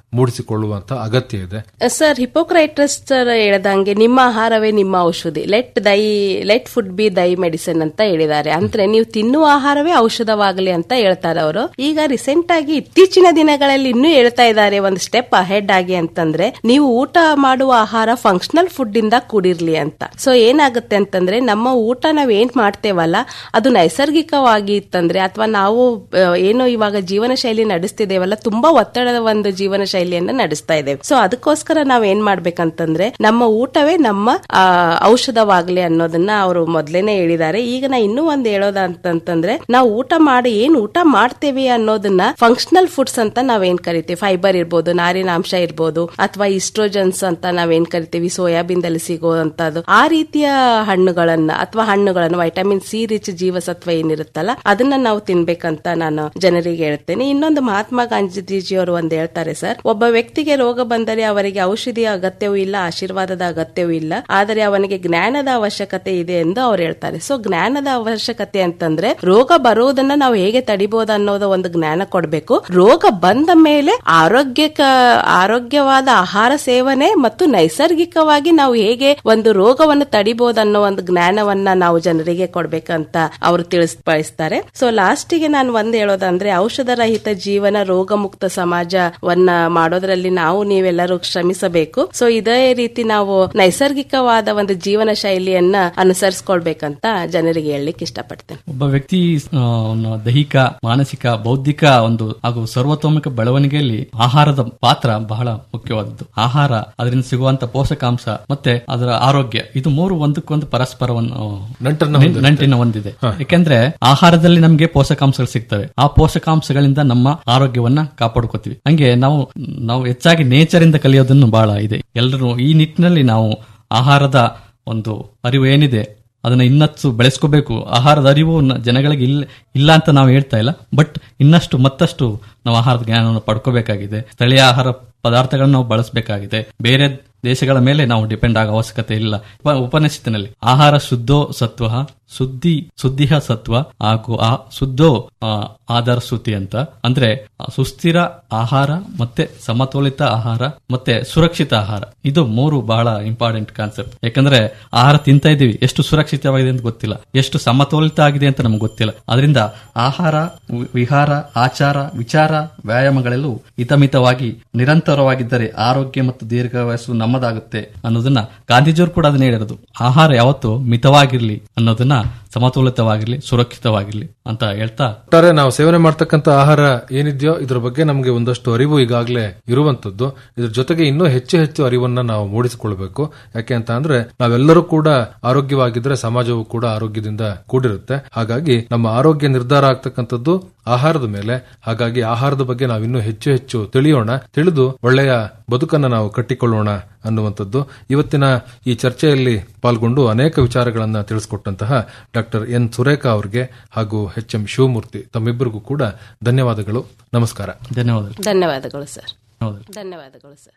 I: ಮೂಡಿಸಿಕೊಳ್ಳುವಂತ ಅಗತ್ಯ ಇದೆ
J: ಸರ್ ಹಿಪೋಕ್ರೈಟಸ್ ಸರ್ ಹೇಳ್ದಂಗೆ ನಿಮ್ಮ ಆಹಾರವೇ ನಿಮ್ಮ ಔಷಧಿ let thy let food be thy medicine ಅಂತ ಹೇಳಿದ್ದಾರೆ ಅಂದ್ರೆ ನೀವು ತಿನ್ನುವ ಆಹಾರವೇ ಔಷಧವಾಗಲಿ ಅಂತ ಹೇಳ್ತಾರೆ ಅವರು ಈಗ ರೀಸೆಂಟ್ ಆಗಿ ಇತ್ತೀಚಿನ ದಿನಗಳಲ್ಲಿ ಇನ್ನೂ ಹೇಳ್ತಾ ಇದ್ದಾರೆ ಒಂದು ಸ್ಟೆಪ್ ಅಹೆಡ್ ಆಗಿ ಅಂತಂದ್ರೆ ನೀವು ಊಟ ಮಾಡುವ ಆಹಾರ ಫಂಕ್ಷನಲ್ ಫುಡ್ ಇಂದ ಕೂಡಿರ್ಲಿ ಅಂತ ಸೊ ಏನಾಗುತ್ತೆ ಅಂತಂದ್ರೆ ನಮ್ಮ ಊಟ ನಾವ್ ಏನ್ ಮಾಡ್ತೇವಲ್ಲ ಅದು ನೈಸರ್ಗಿಕವಾಗಿ ಇತ್ತಂದ್ರೆ ಅಥವಾ ನಾವು ಆ, ಏನು ಇವಾಗ ಜೀವನ ಶೈಲಿ ನಡೆಸ್ತಿದ್ದೇವಲ್ಲ ತುಂಬಾ ಒತ್ತಡದ ಒಂದು ಜೀವನ ಶೈಲಿಯನ್ನ ನಡೆಸ್ತಾ ಇದ್ದೇವೆ ಸೊ ಅದಕ್ಕೋಸ್ಕರ ನಾವ್ ಏನ್ ಮಾಡ್ಬೇಕಂತಂದ್ರೆ ನಮ್ಮ ಊಟವೇ ನಮ್ಮ ಆ, ಔಷಧವಾಗ್ಲಿ ಅನ್ನೋದನ್ನ ಅವರು ಮೊದ್ಲೇನೆ ಹೇಳಿದ್ದಾರೆ ಈಗ ನಾ ಇನ್ನೂ ಒಂದ್ ಹೇಳೋದಂತಂದ್ರೆ ನಾವು ಊಟ ಮಾಡಿ ಏನ್ ಊಟ ಮಾಡ್ತೇವೆ ಅನ್ನೋದನ್ನ ಫಂಕ್ಷನಲ್ ಫುಡ್ಸ್ ಅಂತ ನಾವೇನ್ ಕರಿತೀವಿ ಫೈಬರ್ ಇರ್ಬೋದು ನಾರಿನಾಂಶ ಇರ್ಬೋದು ಅಥವಾ ಇಸ್ಟ್ರೋಜನ್ಸ್ ಅಂತ ನಾವೇನ್ ಕರಿತೀವಿ ಸೋಯಾಬೀನ್ ದಲ್ಲಿ ಸಿಗುವಂತದ್ದು ಆ ರೀತಿಯ ಹಣ್ಣುಗಳನ್ನ ಅಥವಾ ಹಣ್ಣುಗಳನ್ನು ವೈಟಮಿನ್ ಸಿ ರಿಚ್ ಜೀವಸತ್ವ ಏನಿರುತ್ತಲ್ಲ ಅದನ್ನ ನಾವು ತಿನ್ಬೇಕಂತ ನಾನು ಜನರಿಗೆ ಹೇಳ್ತೇನೆ ಇನ್ನೊಂದು ಮಹಾತ್ಮ ಗಾಂಧೀಜಿ ಅವರು ಒಂದ್ ಹೇಳ್ತಾರೆ ಸರ್ ಒಬ್ಬ ವ್ಯಕ್ತಿಗೆ ರೋಗ ಬಂದರೆ ಅವರಿಗೆ ಔಷಧಿಯ ಅಗತ್ಯವೂ ಇಲ್ಲ ಆಶೀರ್ವಾದದ ಅಗತ್ಯವೂ ಇಲ್ಲ ಆದರೆ ಅವನಿಗೆ ಜ್ಞಾನದ ಅವಶ್ಯಕತೆ ಇದೆ ಎಂದು ಅವ್ರು ಹೇಳ್ತಾರೆ ಸೊ ಜ್ಞಾನದ ಅವಶ್ಯಕತೆ ಅಂತಂದ್ರೆ ರೋಗ ಬರುವುದನ್ನ ನಾವು ಹೇಗೆ ತಡಿಬಹುದು ಅನ್ನೋದು ಒಂದು ಜ್ಞಾನ ಕೊಡ್ಬೇಕು ರೋಗ ಬಂದ ಮೇಲೆ ಆರೋಗ್ಯಕ ಆರೋಗ್ಯವಾದ ಆಹಾರ ಸೇವನೆ ಮತ್ತು ನೈಸರ್ಗಿಕವಾಗಿ ನಾವು ಹೇಗೆ ಒಂದು ರೋಗವನ್ನು ತಡಿಬಹುದು ಅನ್ನೋ ಒಂದು ಜ್ಞಾನವನ್ನ ನಾವು ಜನರಿಗೆ ಕೊಡ್ಬೇಕಂತ ಅವರು ತಿಳಿಸ್ಪಡಿಸ್ತಾರೆ ಸೊ ಲಾಸ್ಟಿಗೆ ನಾನು ಒಂದ್ ಹೇಳೋದಂದ್ರೆ ಔಷಧ ರಹಿತ ಜೀವನ ರೋಗ ಮುಕ್ತ ಸಮಾಜವನ್ನ ಮಾಡೋದ್ರಲ್ಲಿ ನಾವು ನೀವೆಲ್ಲರೂ ಶ್ರಮಿಸಬೇಕು ಸೊ ಇದೇ ರೀತಿ ನಾವು ನೈಸರ್ಗಿಕವಾದ ಒಂದು ಜೀವನ ಶೈಲಿಯನ್ನ ಅನುಸರಿಸ್ಕೊಳ್ಬೇಕಂತ ಜನರಿಗೆ ಹೇಳಲಿಕ್ಕೆ ಇಷ್ಟಪಡ್ತೇನೆ
K: ಒಬ್ಬ ವ್ಯಕ್ತಿ ಆ, ಅವನ ದೈಹಿಕ ಮಾನಸಿಕ ಬೌದ್ಧಿಕ ಒಂದು ಹಾಗೂ ಸರ್ವತೋಮುಖ ಬೆಳವಣಿಗೆಯಲ್ಲಿ ಆಹಾರದ ಪಾತ್ರ ಬಹಳ ಮುಖ್ಯವಾದದ್ದು ಆಹಾರ ಅದರಿಂದ ಸಿಗುವಂತ ಪೋಷಕಾಂಶ ಮತ್ತೆ ಅದರ ಆರೋಗ್ಯ ಇದು ಮೂರು ಒಂದಕ್ಕೊಂದು ಪರಸ್ಪರವನ್ನು
I: ನಂಟನ್ನ
K: ನಿನ್-
I: ಹೊಂದಿರುತ್ತೆ.
K: ನಂಟಿನ ಹೊಂದಿದೆ ಯಾಕೆಂದ್ರೆ ಆಹಾರದಲ್ಲಿ ನಮಗೆ ಪೋಷಕಾಂಶಗಳು ಸಿಗ್ತವೆ ಆ ಪೋಷಕಾಂಶಗಳಿಂದ ನಮ್ಮ ಆರೋಗ್ಯವನ್ನ ಕಾಪಾಡ್ಕೋತೀವಿ ಹಂಗೆ ನಾವು ನಾವು ಹೆಚ್ಚಾಗಿ ನೇಚರ್ ಇಂದ ಕಲಿಯೋದನ್ನು ಬಹಳ ಇದೆ ಎಲ್ಲರೂ ಈ ನಿಟ್ಟಿನಲ್ಲಿ ನಾವು ಆಹಾರದ ಒಂದು ಅರಿವು ಏನಿದೆ ಅದನ್ನ ಇನ್ನಷ್ಟು ಬೆಳೆಸ್ಕೋಬೇಕು ಆಹಾರದ ಅರಿವು ನ- ಜನಗಳಿಗೆ ಇಲ್ಲ ಇಲ್ಲ ಅಂತ ನಾವು ಹೇಳ್ತಾ ಇಲ್ಲ ಬಟ್ ಇನ್ನಷ್ಟು ಮತ್ತಷ್ಟು ನಾವು ಆಹಾರದ ಜ್ಞಾನವನ್ನು ಪಡ್ಕೋಬೇಕಾಗಿದೆ ಸ್ಥಳೀಯ ಆಹಾರ ಪದಾರ್ಥಗಳನ್ನ ನಾವು ಬಳಸಬೇಕಾಗಿದೆ ಬೇರೆ ದೇಶಗಳ ಮೇಲೆ ನಾವು ಡಿಪೆಂಡ್ ಆಗೋ ಅವಶ್ಯಕತೆ ಇಲ್ಲ ಉಪ- ಉಪನಿಷತ್ತಿನಲ್ಲಿ ಆಹಾರ ಶುದ್ಧೋ ಸತ್ವ ಸುದ್ದಿ ಸುದ್ದಿಹ ಸತ್ವ ಹಾಗೂ ಆ ಶುದ್ಧೋ ಆ, ಆಧಾರ ಶ್ರುತಿ ಅಂತ ಅಂದ್ರೆ ಆ, ಸುಸ್ಥಿರ ಆಹಾರ ಮತ್ತೆ ಸಮತೋಲಿತ ಆಹಾರ ಮತ್ತೆ ಸುರಕ್ಷಿತ ಆಹಾರ ಇದು ಮೂರು ಬಹಳ ಇಂಪಾರ್ಟೆಂಟ್ ಕಾನ್ಸೆಪ್ಟ್ ಯಾಕಂದ್ರೆ ಆಹಾರ ತಿಂತಾ ಇದೀವಿ ಎಷ್ಟು ಸುರಕ್ಷಿತವಾಗಿದೆ ಅಂತ ಗೊತ್ತಿಲ್ಲ ಎಷ್ಟು ಸಮತೋಲಿತ ಆಗಿದೆ ಅಂತ ನಮ್ಗೆ ಗೊತ್ತಿಲ್ಲ ಅದರಿಂದ ಆಹಾರ ವಿ- ವಿಹಾರ ಆಚಾರ ವಿಚಾರ ವ್ಯಾಯಾಮಗಳೆಲ್ಲೂ ಹಿತಮಿತವಾಗಿ ನಿರಂತರವಾಗಿದ್ದರೆ ಆರೋಗ್ಯ ಮತ್ತು ದೀರ್ಘಾಯಸ್ಸು ನಮ್ಮದಾಗುತ್ತೆ ಅನ್ನೋದನ್ನ ಗಾಂಧೀಜಿಯವರು ಕೂಡ ಅದನ್ನ ಹೇಳಿರೋದು ಆಹಾರ ಯಾವತ್ತು ಮಿತವಾಗಿರ್ಲಿ ಅನ್ನೋದನ್ನ ಸಮತೋಲಿತವಾಗಿರ್ಲಿ ಸುರಕ್ಷಿತವಾಗಿರ್ಲಿ ಅಂತ ಹೇಳ್ತಾ
I: ಒಟ್ಟಾರೆ ನಾವು ಸೇವನೆ ಮಾಡ್ತಕ್ಕಂಥ ಆಹಾರ ಏನಿದೆಯೋ ಇದ್ರ ಬಗ್ಗೆ ನಮಗೆ ಒಂದಷ್ಟು ಅರಿವು ಈಗಾಗಲೇ ಇರುವಂತದ್ದು ಇದ್ರ ಜೊತೆಗೆ ಇನ್ನೂ ಹೆಚ್ಚು ಹೆಚ್ಚು ಅರಿವನ್ನ ನಾವು ಮೂಡಿಸಿಕೊಳ್ಬೇಕು ಯಾಕೆ ಅಂತ ಅಂದ್ರೆ ನಾವೆಲ್ಲರೂ ಕೂಡ ಆರೋಗ್ಯವಾಗಿದ್ರೆ ಸಮಾಜವು ಕೂಡ ಆರೋಗ್ಯದಿಂದ ಕೂಡಿರುತ್ತೆ ಹಾಗಾಗಿ ನಮ್ಮ ಆರೋಗ್ಯ ನಿರ್ಧಾರ ಆಗ್ತಕ್ಕಂಥದ್ದು ಆಹಾರದ ಮೇಲೆ ಹಾಗಾಗಿ ಆಹಾರದ ಬಗ್ಗೆ ನಾವು ಇನ್ನೂ ಹೆಚ್ಚು ಹೆಚ್ಚು ತಿಳಿಯೋಣ ತಿಳಿದು ಒಳ್ಳೆಯ ಬದುಕನ್ನ ನಾವು ಕಟ್ಟಿಕೊಳ್ಳೋಣ ಅನ್ನುವಂಥದ್ದು ಇವತ್ತಿನ ಈ ಚರ್ಚೆಯಲ್ಲಿ ಪಾಲ್ಗೊಂಡು ಅನೇಕ ವಿಚಾರಗಳನ್ನ ತಿಳಿಸಿಕೊಟ್ಟಂತಹ ಡಾಕ್ಟರ್ ಎನ್ ಸುರೇಖಾ ಅವರಿಗೆ ಹಾಗೂ ಎಚ್ ಎಂ ಶಿವಮೂರ್ತಿ ತಮ್ಮಿಬ್ಬರಿಗೂ ಕೂಡ ಧನ್ಯವಾದಗಳು ನಮಸ್ಕಾರ
K: ಧನ್ಯವಾದಗಳು
J: ಧನ್ಯವಾದಗಳು ಸರ್
K: ಹೌದು
J: ಧನ್ಯವಾದಗಳು ಸರ್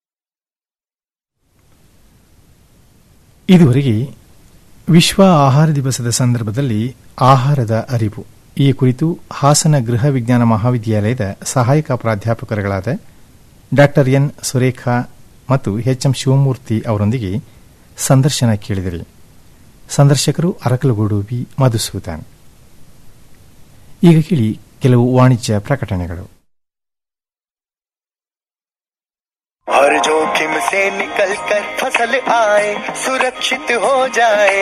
A: ಇದುವರೆಗೆ ವಿಶ್ವ ಆಹಾರ ದಿವಸದ ಸಂದರ್ಭದಲ್ಲಿ ಆಹಾರದ ಅರಿವು ಈ ಕುರಿತು ಹಾಸನ ಗೃಹ ವಿಜ್ಞಾನ ಮಹಾವಿದ್ಯಾಲಯದ ಸಹಾಯಕ ಪ್ರಾಧ್ಯಾಪಕರುಗಳಾದ ಡಾಕ್ಟರ್ ಎನ್ ಸುರೇಖಾ ಮತ್ತು ಎಚ್ ಎಂ ಶಿವಮೂರ್ತಿ ಅವರೊಂದಿಗೆ ಸಂದರ್ಶನ ಕೇಳಿದಿರಿ ಸಂದರ್ಶಕರು ಅರಕಲಗೂಡು ವಿ ಮಧುಸೂದನ್ ಈಗ ಕೇಳಿ ಕೆಲವು ವಾಣಿಜ್ಯ ಪ್ರಕಟಣೆಗಳು
L: हर जोखिम से निकल कर फसल आए सुरक्षित हो जाए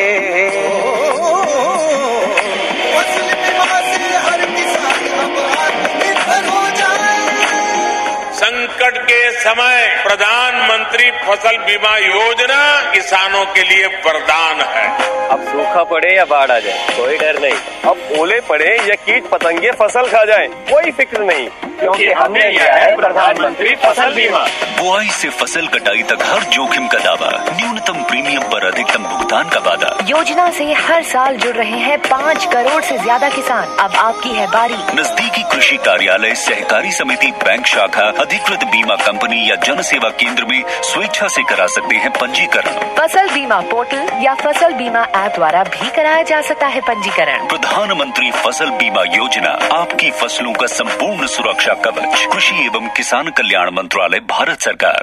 L: फसल बीमा से हर किसान अब आत्मनिर्भर हो जाए
M: संकट के समय प्रधानमंत्री फसल बीमा योजना किसानों के लिए वरदान है
N: अब सूखा पड़े या बाढ़ आ जाए कोई डर नहीं अब ओले पड़े या कीट पतंगे फसल खा जाए कोई फिक्र नहीं क्योंकि हमने लिया है प्रधानमंत्री फसल बीमा
O: बुआई से फसल कटाई तक हर जोखिम का दावा न्यूनतम प्रीमियम पर अधिकतम भुगतान का वादा
P: योजना से हर साल जुड़ रहे हैं पाँच करोड़ से ज्यादा किसान अब आपकी है बारी
O: नजदीकी कृषि कार्यालय सहकारी समिति बैंक शाखा अधिकृत बीमा कंपनी या जन सेवा केंद्र में स्वेच्छा से करा सकते हैं पंजीकरण
P: फसल बीमा पोर्टल या फसल बीमा ऐप द्वारा भी कराया जा सकता है पंजीकरण
O: प्रधानमंत्री फसल बीमा योजना आपकी फसलों का संपूर्ण सुरक्षा सुरक्षा कवच कृषि एवं किसान कल्याण मंत्रालय भारत सरकार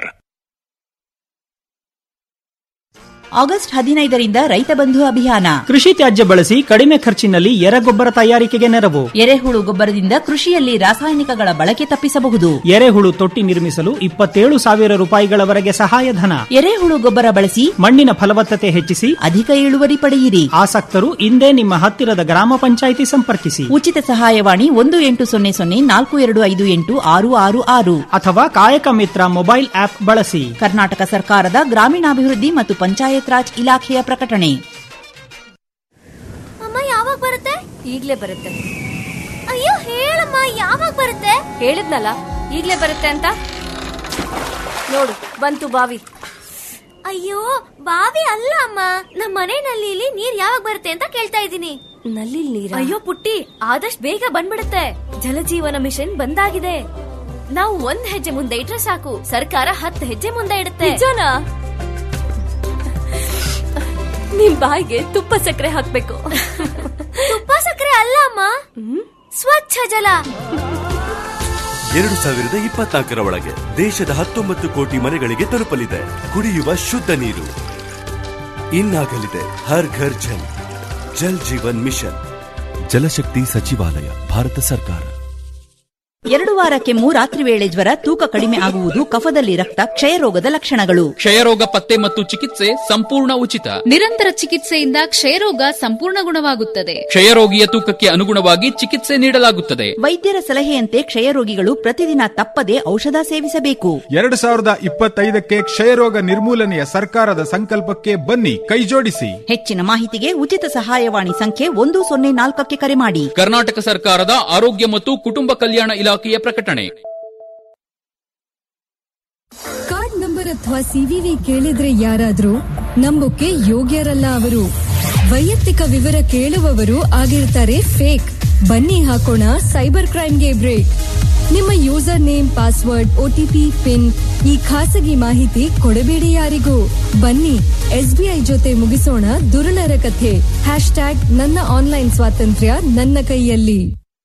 H: ಆಗಸ್ಟ್ ಹದಿನೈದರಿಂದ ರೈತ ಬಂಧು ಅಭಿಯಾನ
Q: ಕೃಷಿ ತ್ಯಾಜ್ಯ ಬಳಸಿ ಕಡಿಮೆ ಖರ್ಚಿನಲ್ಲಿ ಎರೆಗೊಬ್ಬರ ತಯಾರಿಕೆಗೆ ನೆರವು
H: ಎರೆಹುಳು ಗೊಬ್ಬರದಿಂದ ಕೃಷಿಯಲ್ಲಿ ರಾಸಾಯನಿಕಗಳ ಬಳಕೆ ತಪ್ಪಿಸಬಹುದು
Q: ಎರೆಹುಳು ತೊಟ್ಟಿ ನಿರ್ಮಿಸಲು ಇಪ್ಪತ್ತೇಳು ಸಾವಿರ ರೂಪಾಯಿಗಳವರೆಗೆ ಸಹಾಯಧನ
H: ಎರೆಹುಳು ಗೊಬ್ಬರ ಬಳಸಿ
Q: ಮಣ್ಣಿನ ಫಲವತ್ತತೆ ಹೆಚ್ಚಿಸಿ
H: ಅಧಿಕ ಇಳುವರಿ ಪಡೆಯಿರಿ
Q: ಆಸಕ್ತರು ಇಂದೇ ನಿಮ್ಮ ಹತ್ತಿರದ ಗ್ರಾಮ ಪಂಚಾಯಿತಿ ಸಂಪರ್ಕಿಸಿ
H: ಉಚಿತ ಸಹಾಯವಾಣಿ ಒಂದು ಎಂಟು ಸೊನ್ನೆ ಸೊನ್ನೆ ನಾಲ್ಕು ಎರಡು ಐದು ಎಂಟು ಆರು ಆರು ಆರು
Q: ಅಥವಾ ಕಾಯಕ ಮಿತ್ರ ಮೊಬೈಲ್ ಆಪ್ ಬಳಸಿ
H: ಕರ್ನಾಟಕ ಸರ್ಕಾರದ ಗ್ರಾಮೀಣಾಭಿವೃದ್ಧಿ ಮತ್ತು ಪಂಚಾಯತ್ ರಾಜ್ ಇಲಾಖೆಯ ಪ್ರಕಟಣೆ
R: ಅಮ್ಮ ಯಾವಾಗ ಬರುತ್ತೆ ಈಗ್ಲೇ ಬರುತ್ತೆ ಅಯ್ಯೋ ಹೇಳಮ್ಮ ಯಾವಾಗ ಬರುತ್ತೆ ಹೇಳಿದ್ನಲ್ಲ ಈಗ್ಲೇ ಬರುತ್ತೆ ಅಂತ ನೋಡು ಬಂತು ಬಾವಿ ಅಯ್ಯೋ ಬಾವಿ ಅಲ್ಲ ಅಮ್ಮ ನಮ್ಮ ಮನೆ ನಲ್ಲಿಲಿ ನೀರ್ ಯಾವಾಗ ಬರುತ್ತೆ ಅಂತ ಕೇಳ್ತಾ ಇದ್ದೀನಿ ನಲ್ಲಿ ನೀರ ಅಯ್ಯೋ ಪುಟ್ಟಿ ಆದಷ್ಟು ಬೇಗ ಬಂದ್ಬಿಡುತ್ತೆ ಜಲಜೀವನ ಮಿಷನ್ ಬಂದಾಗಿದೆ ನಾವು ಒಂದ್ ಹೆಜ್ಜೆ ಮುಂದೆ ಇಟ್ರೆ ಸಾಕು ಸರ್ಕಾರ ಹತ್ತು ಹೆಜ್ಜೆ ಮುಂದೆ ಇಡುತ್ತೆ ನಿಜನಾ ನಿಮ್ ಬಾಯಿಗೆ ತುಪ್ಪ ಸಕ್ಕರೆ ಹಾಕ್ಬೇಕು ತುಪ್ಪ ಸಕ್ಕರೆ ಅಲ್ಲ ಅಮ್ಮ ಸ್ವಚ್ಛ ಜಲ
S: ಎರಡು ಸಾವಿರದ ಇಪ್ಪತ್ನಾಲ್ಕರ ಒಳಗೆ ದೇಶದ ಹತ್ತೊಂಬತ್ತು ಕೋಟಿ ಮನೆಗಳಿಗೆ ತಲುಪಲಿದೆ ಕುಡಿಯುವ ಶುದ್ಧ ನೀರು ಇನ್ನಾಗಲಿದೆ ಹರ್ ಘರ್ ಜಲ್ ಜಲ್ ಜೀವನ್ ಮಿಷನ್ ಜಲಶಕ್ತಿ ಸಚಿವಾಲಯ ಭಾರತ ಸರ್ಕಾರ
H: ಎರಡು ವಾರ ಕೆಮ್ಮು ರಾತ್ರಿ ವೇಳೆ ಜ್ವರ ತೂಕ ಕಡಿಮೆ ಆಗುವುದು ಕಫದಲ್ಲಿ ರಕ್ತ ಕ್ಷಯರೋಗದ ಲಕ್ಷಣಗಳು
T: ಕ್ಷಯರೋಗ ಪತ್ತೆ ಮತ್ತು ಚಿಕಿತ್ಸೆ ಸಂಪೂರ್ಣ ಉಚಿತ
U: ನಿರಂತರ ಚಿಕಿತ್ಸೆಯಿಂದ ಕ್ಷಯರೋಗ ಸಂಪೂರ್ಣ ಗುಣವಾಗುತ್ತದೆ
T: ಕ್ಷಯರೋಗಿಯ ತೂಕಕ್ಕೆ ಅನುಗುಣವಾಗಿ ಚಿಕಿತ್ಸೆ ನೀಡಲಾಗುತ್ತದೆ
H: ವೈದ್ಯರ ಸಲಹೆಯಂತೆ ಕ್ಷಯರೋಗಿಗಳು ಪ್ರತಿದಿನ ತಪ್ಪದೆ ಔಷಧ ಸೇವಿಸಬೇಕು
V: ಎರಡು ಸಾವಿರದ ಇಪ್ಪತ್ತೈದಕ್ಕೆ ಕ್ಷಯರೋಗ ನಿರ್ಮೂಲನೆಯ ಸರ್ಕಾರದ ಸಂಕಲ್ಪಕ್ಕೆ ಬನ್ನಿ ಕೈಜೋಡಿಸಿ
H: ಹೆಚ್ಚಿನ ಮಾಹಿತಿಗೆ ಉಚಿತ ಸಹಾಯವಾಣಿ ಸಂಖ್ಯೆ ಒಂದು ಸೊನ್ನೆ ನಾಲ್ಕಕ್ಕೆ ಕರೆ ಮಾಡಿ
T: ಕರ್ನಾಟಕ ಸರ್ಕಾರದ ಆರೋಗ್ಯ ಮತ್ತು ಕುಟುಂಬ ಕಲ್ಯಾಣ ಇಲಾಖೆಯ ಪ್ರಕಟಣೆ
E: ಕಾರ್ಡ್ ನಂಬರ್ ಅಥವಾ ಸಿವಿವಿ ಕೇಳಿದ್ರೆ ಯಾರಾದ್ರೂ ನಂಬೋಕೆ ಯೋಗ್ಯರಲ್ಲ ಅವರು ವೈಯಕ್ತಿಕ ವಿವರ ಕೇಳುವವರು ಆಗಿರ್ತಾರೆ ಫೇಕ್ ಬನ್ನಿ ಹಾಕೋಣ ಸೈಬರ್ ಕ್ರೈಮ್ಗೆ ಬ್ರೇಕ್ ನಿಮ್ಮ user name password OTP PIN ಈ ಖಾಸಗಿ ಮಾಹಿತಿ ಕೊಡಬೇಡಿ ಯಾರಿಗೂ ಬನ್ನಿ ಎಸ್ಬಿಐ ಜೊತೆ ಮುಗಿಸೋಣ ದುರುಳರ ಕಥೆ ಹ್ಯಾಶ್ ಟ್ಯಾಗ್ ನನ್ನ ಆನ್ಲೈನ್ ಸ್ವಾತಂತ್ರ್ಯ ನನ್ನ ಕೈಯಲ್ಲಿ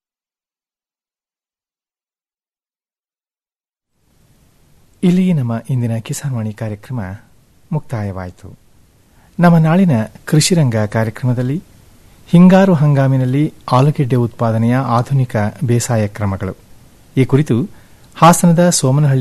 A: ಇಲ್ಲಿಗೆ ನಮ್ಮ ಇಂದಿನ ಕಿಸಾನ್ವಾಣಿ ಕಾರ್ಯಕ್ರಮ ಮುಕ್ತಾಯವಾಯಿತು ನಮ್ಮ ನಾಳಿನ ಕೃಷಿರಂಗ ಕಾರ್ಯಕ್ರಮದಲ್ಲಿ ಹಿಂಗಾರು ಹಂಗಾಮಿನಲ್ಲಿ ಆಲೂಗೆಡ್ಡೆ ಉತ್ಪಾದನೆಯ ಆಧುನಿಕ ಬೇಸಾಯ ಕ್ರಮಗಳು ಈ ಕುರಿತು ಹಾಸನದ ಸೋಮನಹಳ್ಳಿ